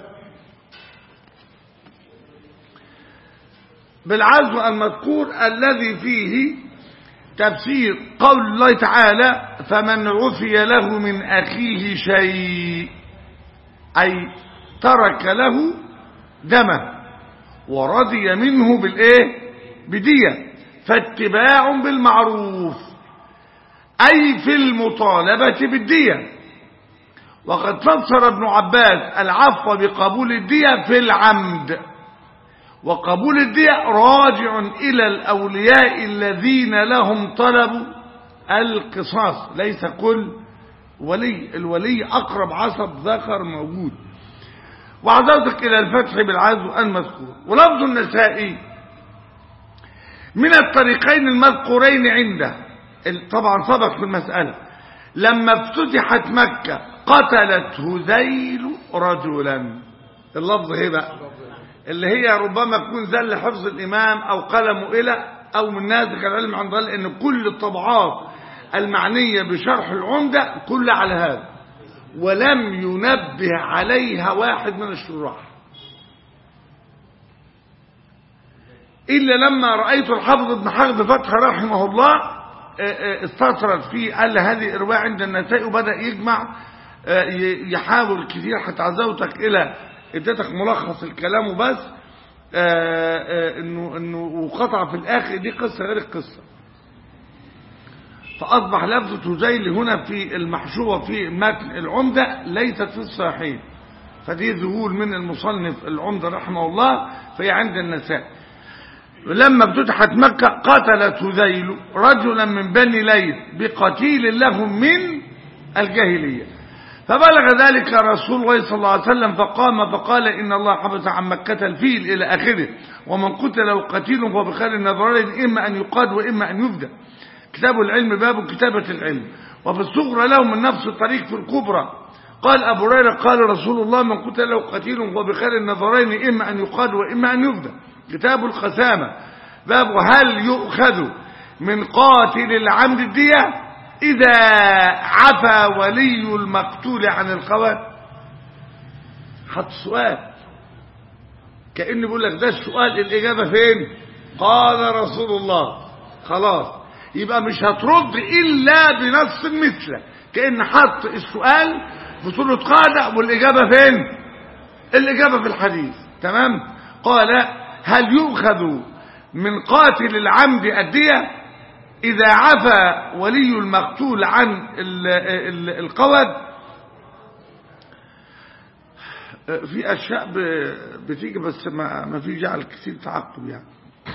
بالعزم المذكور الذي فيه تفسير قول الله تعالى فمن عفي له من أخيه شيء أي ترك له دمه ورضي منه بالايه بدية فاتباع بالمعروف أي في المطالبة بالدية وقد فسر ابن عباس العفو بقبول الدية في العمد وقبول الدية راجع إلى الأولياء الذين لهم طلب القصاص ليس كل ولي الولي أقرب عصب ذكر موجود وعزوتك إلى الفتح بالعزو المذكور ولفظ النسائي من الطريقين المذكورين عنده طبعا سبق في المسألة لما افتتحت مكة قتلت هذيل رجلا اللفظ هي بقى اللي هي ربما تكون زل حفظ الإمام أو قلمه إلى أو من نازك العلم عن ضل إن كل الطبعات المعنية بشرح العمدة كل على هذا ولم ينبه عليها واحد من الشراح إلا لما رأيت الحافظ ابن حجر فتح رحمه الله استطرد فيه قال هذه إرواء عند النساء وبدأ يجمع يحاول كثير حتى عزوتك إلى اديتك ملخص الكلام وبس انه انه وقطع في الاخر دي قصه غير القصه فاصبح لفظه هذيل هنا في المحشوه في متن العمده ليست في الصحيحين فدي ذهول من المصنف العمده رحمه الله فهي عند النساء لما افتتحت مكة قتلت هذيل رجلا من بني ليث بقتيل لهم من الجاهلية فبلغ ذلك رسول الله صلى الله عليه وسلم فقام فقال إن الله حبس عن مكة الفيل إلى آخره ومن قتل قتيل فهو بخير النظرين إما أن يقاد وإما أن يفدى كتاب العلم باب كتابة العلم وفي الصغرى له من نفس الطريق في الكبرى قال أبو هريرة قال رسول الله من قتل له قتيل فهو بخير النظرين إما أن يقاد وإما أن يفدى كتاب القسامة باب هل يؤخذ من قاتل العمد الدية إذا عفى ولي المقتول عن القوات حط سؤال كأني بيقول لك ده السؤال الإجابة فين قال رسول الله خلاص يبقى مش هترد إلا بنص مثله كأن حط السؤال بصورة قاعدة والإجابة فين الإجابة في الحديث تمام قال هل يؤخذ من قاتل العمد الدية إذا عفى ولي المقتول عن القود في أشياء بتيجي بس ما, ما في جعل كثير تعقب يعني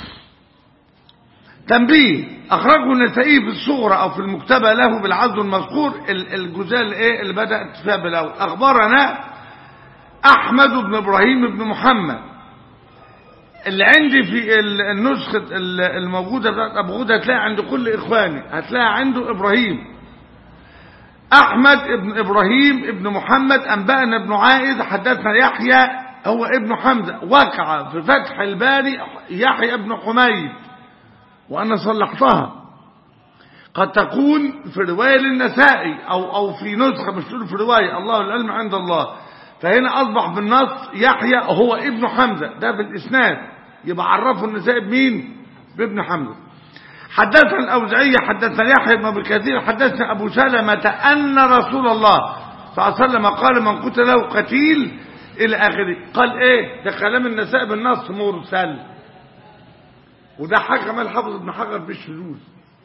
تنبيه أخرجه النسائي في الصغرى أو في المكتبة له بالعزو المذكور الجزء اللي, اللي بدأت فيها بالأول أخبرنا أحمد بن إبراهيم بن محمد اللي عندي في النسخة الموجودة بتاعت أبو غود هتلاقي عند كل إخواني هتلاقي عنده إبراهيم أحمد ابن إبراهيم ابن محمد أنبأنا ابن عائد حدثنا يحيى هو ابن حمزة وقع في فتح الباري يحيى ابن حميد وأنا صلحتها قد تكون في رواية للنسائي أو, أو في نسخة مش في رواية الله العلم عند الله فهنا أصبح بالنص يحيى هو ابن حمزة ده في الإسناد يبقى عرفه النسائي بمين بابن حمزة حدثنا الأوزعية حدثنا يحيى بن أبي كثير حدثنا أبو سلمة أن رسول الله صلى الله عليه وسلم قال من قتل له قتيل إلى آخره قال إيه ده كلام النسائي بالنص مرسل وده حكم الحافظ ابن حجر بالشذوذ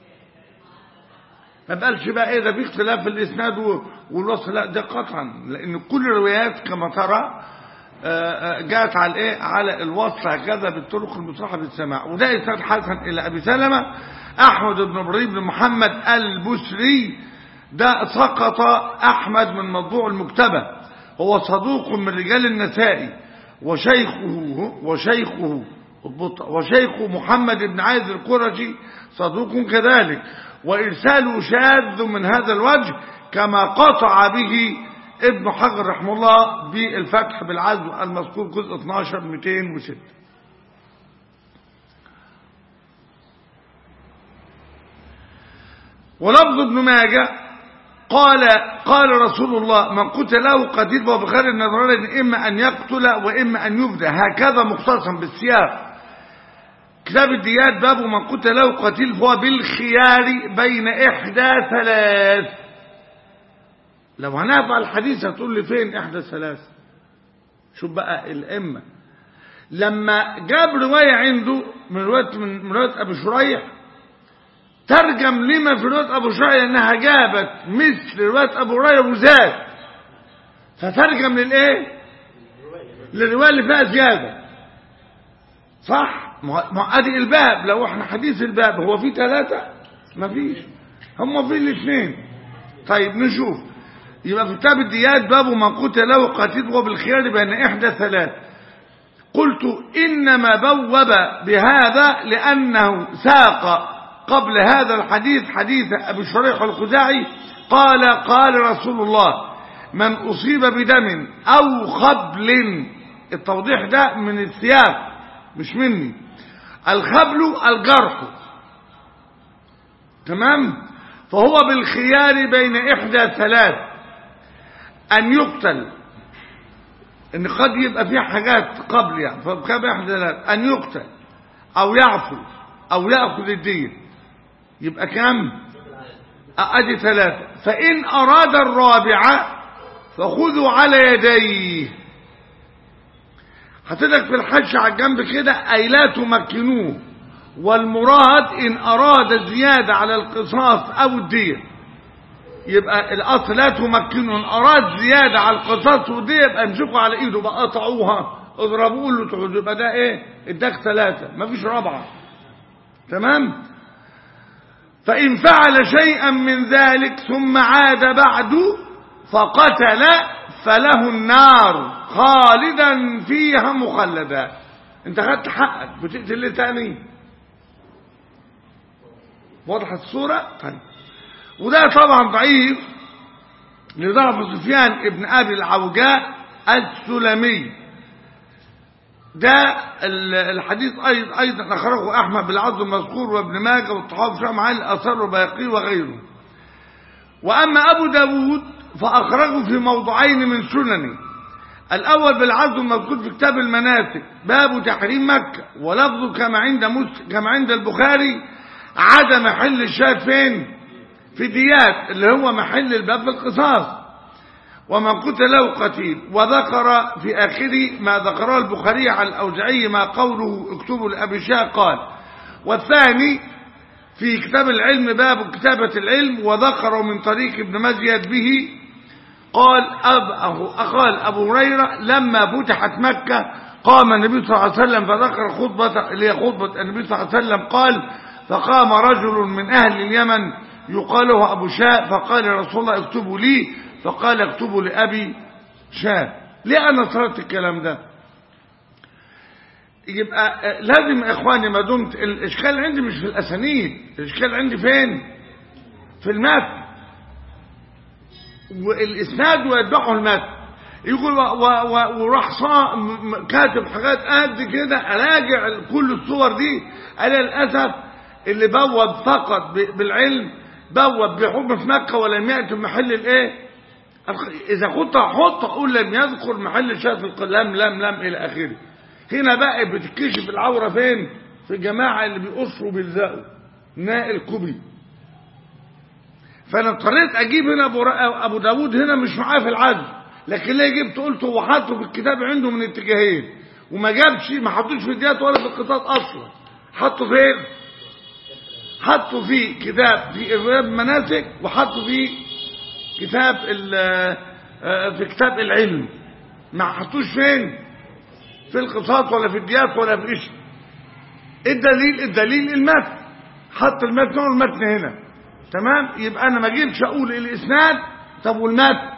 ما بقالش بقى ايه ده في اختلاف في الاسناد والوصل لا ده قطعا لان كل الروايات كما ترى جاءت على الايه على الوصل هكذا بالطرق المصاحبه بالسماع وده اسناد حسن الى ابي سلمه احمد بن ابراهيم بن محمد البسري ده سقط احمد من موضوع المكتبه هو صدوق من رجال النسائي وشيخه وشيخه وشيخ محمد بن عايز القرشي صدوق كذلك وإرساله شاذ من هذا الوجه كما قطع به ابن حجر رحمه الله بالفتح بالعزو المذكور جزء 12 206 ولفظ ابن ماجه قال قال رسول الله من قتله قتيل فهو بخير النظرين إما أن يقتل وإما أن يفدى هكذا مختصا بالسياق كتاب الديات باب من قتله قتيل فهو بالخيار بين إحدى ثلاث لو هنقف على الحديث هتقول لي فين إحدى ثلاث شوف بقى الأمة لما جاب رواية عنده من رواية من من رواية أبي شريح ترجم لما في رواية أبو شريح أنها جابت مثل رواية أبو هريرة وزاد فترجم للإيه؟ للرواية اللي فيها زيادة صح؟ ما ما ادي الباب لو احنا حديث الباب هو في ثلاثة؟ مفيش هم في الاثنين طيب نشوف يبقى في كتاب الديات باب من قتل له قتيل وبالخيار بين إحدى ثلاث قلت إنما بوب بهذا لأنه ساق قبل هذا الحديث حديث أبي شريح الخزاعي قال قال رسول الله من أصيب بدم أو خبل التوضيح ده من السياق مش مني الخبل الجرح تمام فهو بالخيار بين إحدى ثلاث أن يقتل ان قد يبقى في حاجات قبل يعني فبكاب احدى ثلاث ان يقتل او يعفو او ياخذ الدين يبقى كم ادي ثلاثه فان اراد الرابعه فخذوا على يديه هتدك في الحج على الجنب كده اي لا تمكنوه والمراد ان اراد زياده على القصاص او الدين يبقى الاصل لا تمكنه ان اراد زياده على القصاص ودي يبقى امسكوا على ايده بقى قطعوها اضربوا له تعود يبقى ده ايه اداك ثلاثه مفيش رابعه تمام فان فعل شيئا من ذلك ثم عاد بعد فقتل فله النار خالدا فيها مخلدا انت خدت حقك بتقتل ليه تاني واضحه الصوره طيب وده طبعا ضعيف لضعف سفيان ابن ابي العوجاء السلمي ده الحديث ايضا ايضا اخرجه احمد بالعبد المذكور وابن ماجه والطحاوي شام عن الاثر وباقي وغيره واما ابو داود فاخرجه في موضوعين من سننه الاول بالعبد المذكور في كتاب المناسك باب تحريم مكه ولفظه كما عند مسلم كما عند البخاري عدم حل الشاة فين في ديات اللي هو محل الباب في القصاص ومن قتل له قتيل وذكر في آخره ما ذكره البخاري عن الأوزعي ما قوله اكتبوا لأبي شاه قال والثاني في كتاب العلم باب كتابة العلم وذكر من طريق ابن مزيد به قال أب قال أبو هريرة لما فتحت مكة قام النبي صلى الله عليه وسلم فذكر خطبة اللي هي خطبة النبي صلى الله عليه وسلم قال فقام رجل من أهل اليمن يقال له أبو شاء فقال يا رسول الله اكتبوا لي فقال اكتبوا لأبي شاء ليه أنا صرت الكلام ده يبقى لازم يا إخواني ما دمت الإشكال عندي مش في الأسانيد الإشكال عندي فين في المتن والإسناد ويذبحوا المتن يقول وراح كاتب حاجات قد كده اراجع كل الصور دي انا للاسف اللي بوب فقط بالعلم بوب بحكم في مكة ولم يأتي محل الايه اذا كنت احط اقول لم يذكر محل شاف لم لم لم الى اخره هنا بقى بتكشف العورة فين في الجماعة اللي بيقصروا بيلزقوا نائل كوبي فانا اضطريت اجيب هنا ابو, أبو داود هنا مش معاه في العدل لكن ليه جبت قلت هو حاطه في الكتاب عنده من اتجاهين وما جابش ما حطوش في الديات ولا في القطاط اصلا حطه فين حطوا في كتاب في إرهاب مناسك وحطوا في كتاب في كتاب العلم ما حطوش فين في القصاص ولا في الديات ولا في ايش الدليل الدليل المتن حط المتن والمتن هنا تمام يبقى انا ما اجيبش اقول الاسناد طب والمتن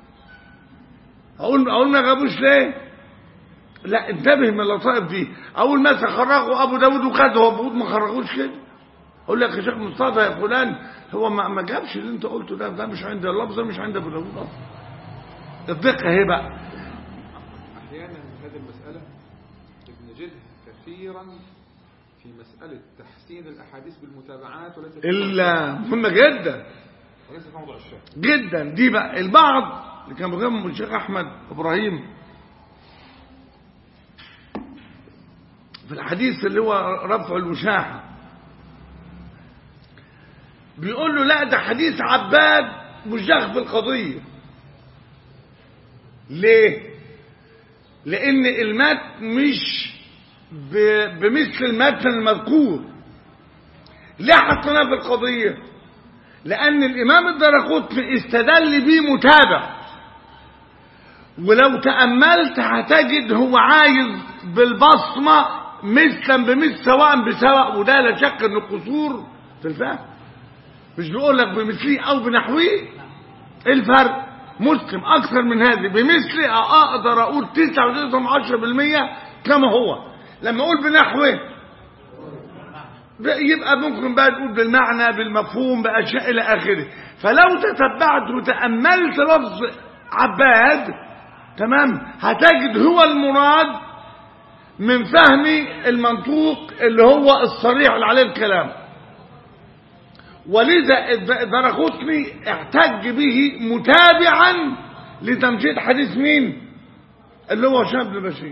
اقول اقول ما جابوش ليه لا انتبه من اللطائف دي اول ما خرجوا ابو داود وخده ابو داود ما خرجوش كده اقول لك يا شيخ مصطفى يا فلان هو ما, ما جابش اللي انت قلته ده ده مش عند اللفظ ده مش عند ابو داود اصلا الدقه اهي بقى احيانا هذه المساله بنجدها كثيرا في مساله تحسين الاحاديث بالمتابعات وليس في الا مهمه جدا وليس في موضوع الشاهد جدا دي بقى البعض اللي كان بيقول الشيخ احمد ابراهيم في الحديث اللي هو رفع الوشاحه بيقول له لا ده حديث عباد مش داخل في القضيه ليه لان المات مش ب- بمثل المتن المذكور ليه حطيناه في القضية لأن الإمام الدرقطني استدل بيه متابع ولو تأملت هتجد هو عايز بالبصمة مثلا بمثل سواء بسواء وده لا شك انه قصور في الفهم مش بيقول لك بمثلي او بنحوي ايه الفرق مسلم اكثر من هذه بمثلي اقدر اقول 99.10% كما هو لما اقول بنحوه يبقى ممكن بقى تقول بالمعنى بالمفهوم باشياء الى اخره فلو تتبعت وتاملت لفظ عباد تمام هتجد هو المراد من فهم المنطوق اللي هو الصريح اللي عليه الكلام ولذا درقطني احتج به متابعا لتمشيط حديث مين اللي هو شاب البشير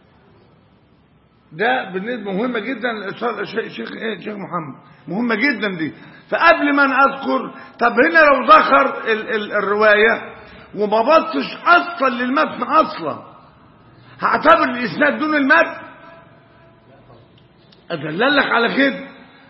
ده بالنسبة مهمة جدا الشيخ ايه شيخ محمد مهمة جدا دي فقبل ما اذكر طب هنا لو ذكر ال ال الرواية وما بصش اصلا للمتن اصلا هعتبر الاسناد دون المتن ادللك على كده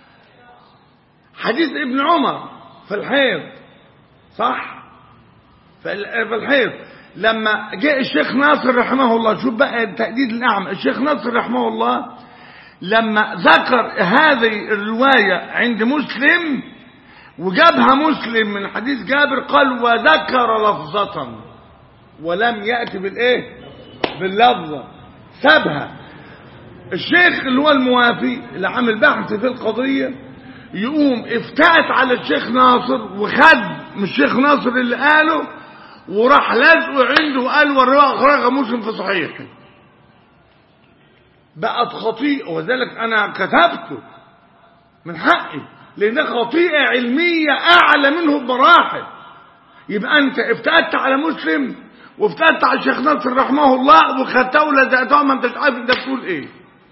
حديث ابن عمر في الحيض صح في الحيض لما جاء الشيخ ناصر رحمه الله شوف بقى التأديد الأعمى الشيخ ناصر رحمه الله لما ذكر هذه الرواية عند مسلم وجابها مسلم من حديث جابر قال وذكر لفظة ولم يأتي بالإيه باللفظة سابها الشيخ اللي هو الموافي اللي عامل بحث في القضية يقوم افتأت على الشيخ ناصر وخد من الشيخ ناصر اللي قاله وراح لازقه عنده وقال والرواية أخرجها مسلم في صحيح بقت خطيئة وذلك أنا كتبته من حقي لأن خطيئة علمية أعلى منه بمراحل يبقى أنت افتأت على مسلم وافتأت على الشيخ ناصر رحمه الله وخدته ولزقته ما أنتش عارف أنت بتقول إيه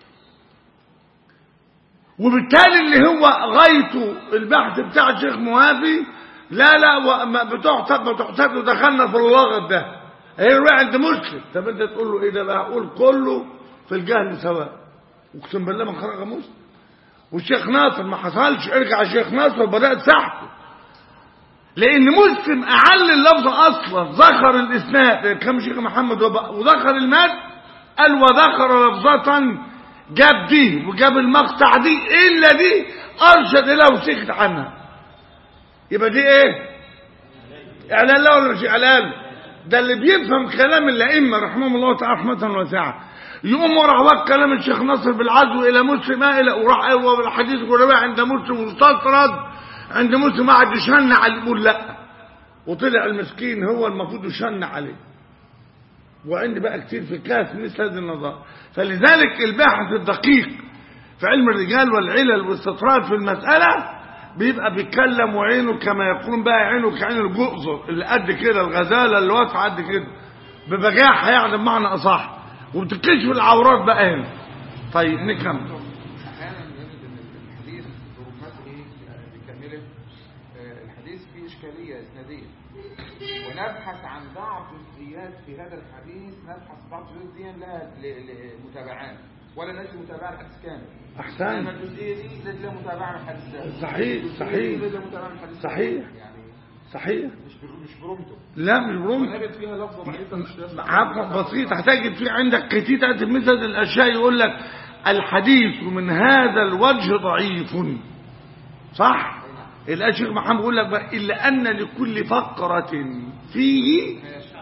وبالتالي اللي هو غايته البحث بتاع الشيخ موافي لا لا ما بتحسب ما تحسب له دخلنا في اللغط ده هي رواية عند مسلم طب انت تقول له ايه ده بقى اقول كله في الجهل سواء اقسم بالله ما خرج مسلم والشيخ ناصر ما حصلش ارجع الشيخ ناصر بدات سحبه لان مسلم اعل اللفظ اصلا ذكر الاسناد كم شيخ محمد وذكر المد قال وذكر لفظه جاب دي وجاب المقطع دي الا دي ارشد الى وسكت عنها يبقى دي ايه اعلان لا ولا مش اعلان ده اللي بيفهم كلام الائمه رحمهم الله تعالى رحمه واسعه يقوم وراح وقت كلام الشيخ نصر بالعزو الى مسلم الى وراح والحديث والروايه عند مسلم واستطرد عند مسلم قعد يشن عليه يقول لا وطلع المسكين هو المفروض يشن عليه وعندي بقى كتير في كاس مثل هذه النظر فلذلك الباحث الدقيق في علم الرجال والعلل والاستطراد في المسألة بيبقى بيتكلم وعينه كما يقولون بقى عينه كعين الجؤزر اللي قد كده الغزالة اللي واقفة قد كده ببجاحة يعني بمعنى أصح وبتكشف العورات بقى هنا طيب نكمل احيانا نجد ان الحديث برمته بكامله آه، الحديث فيه اشكاليه اسناديه ونبحث عن بعض الجزئيات في هذا الحديث نبحث بعض الجزئيات دي لها ل- لمتابعات ولا نجد متابعه الحديث كامل أحسن انما الجزئيه دي لازم لها متابعه من الحديث ده صحيح، الجزئية صحيح. دي لازم متابعه من الحديث ده. صحيح. يعني صحيح مش بر- مش برمته لا مش بروم ونجد فيها لفظه ضعيفه مش لازم عفوا بسيط هتجد في عندك كتير تأتي مثل الأشياء يقول لك الحديث من هذا الوجه ضعيف صح الأشيخ محمد يقول لك بقى إلا أن لكل فقرة فيه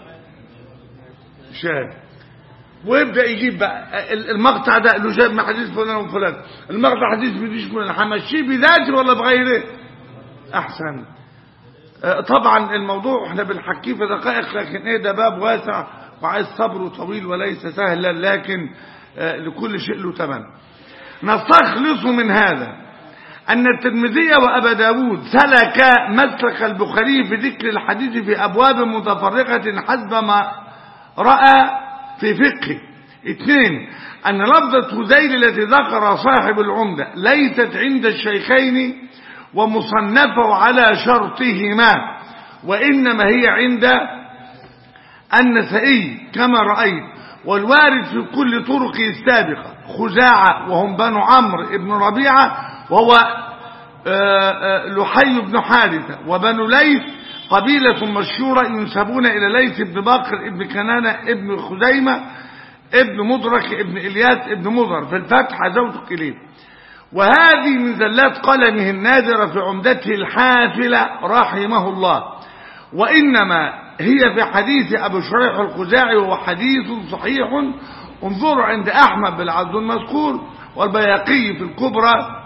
شاهد ويبدأ يجيب بقى المقطع ده له شاهد من حديث فلان وفلان المقطع حديث بديش فلان همشيه بذاته ولا بغيره أحسن آه، طبعا الموضوع احنا بنحكيه في دقائق لكن ايه ده باب واسع وعايز صبر طويل وليس سهلا لكن آه، لكل شيء له ثمن نستخلص من هذا أن الترمذي وأبا داود سلك مسلك البخاري في ذكر الحديث في أبواب متفرقة حسب ما رأى في فقه اثنين أن لفظة هذيل التي ذكر صاحب العمدة ليست عند الشيخين ومصنفه على شرطهما وإنما هي عند النسائي كما رأيت والوارد في كل طرقه السابقة خزاعة وهم بنو عمرو بن ربيعة وهو آه، آه، لحي بن حارثة وبنو ليث قبيلة مشهورة ينسبون إلى ليث بن بكر بن كنانة ابن خزيمة ابن مدرك ابن إلياس ابن مضر في الفتح زوج إليه وهذه من زلات قلمه النادرة في عمدته الحافلة رحمه الله وإنما هي في حديث أبو شريح الخزاعي وهو حديث صحيح انظروا عند أحمد بالعبد المذكور والبياقي في الكبرى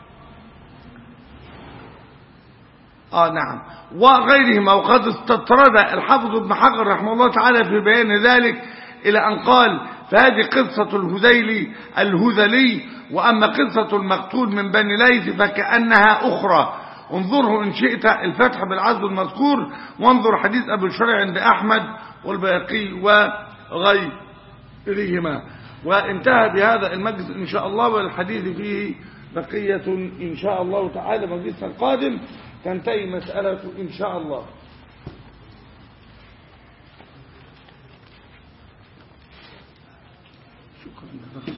آه نعم وغيرهما وقد استطرد الحافظ ابن حجر رحمه الله تعالى في بيان ذلك إلى أن قال فهذه قصة الهذيلي الهذلي وأما قصة المقتول من بني ليث فكأنها أخرى انظره إن شئت الفتح بالعزل المذكور وانظر حديث أبو الشرع عند أحمد والبيقي وغيرهما وانتهى بهذا المجلس إن شاء الله والحديث فيه بقية إن شاء الله تعالى مجلس القادم تنتهي مسألة إن شاء الله شكرا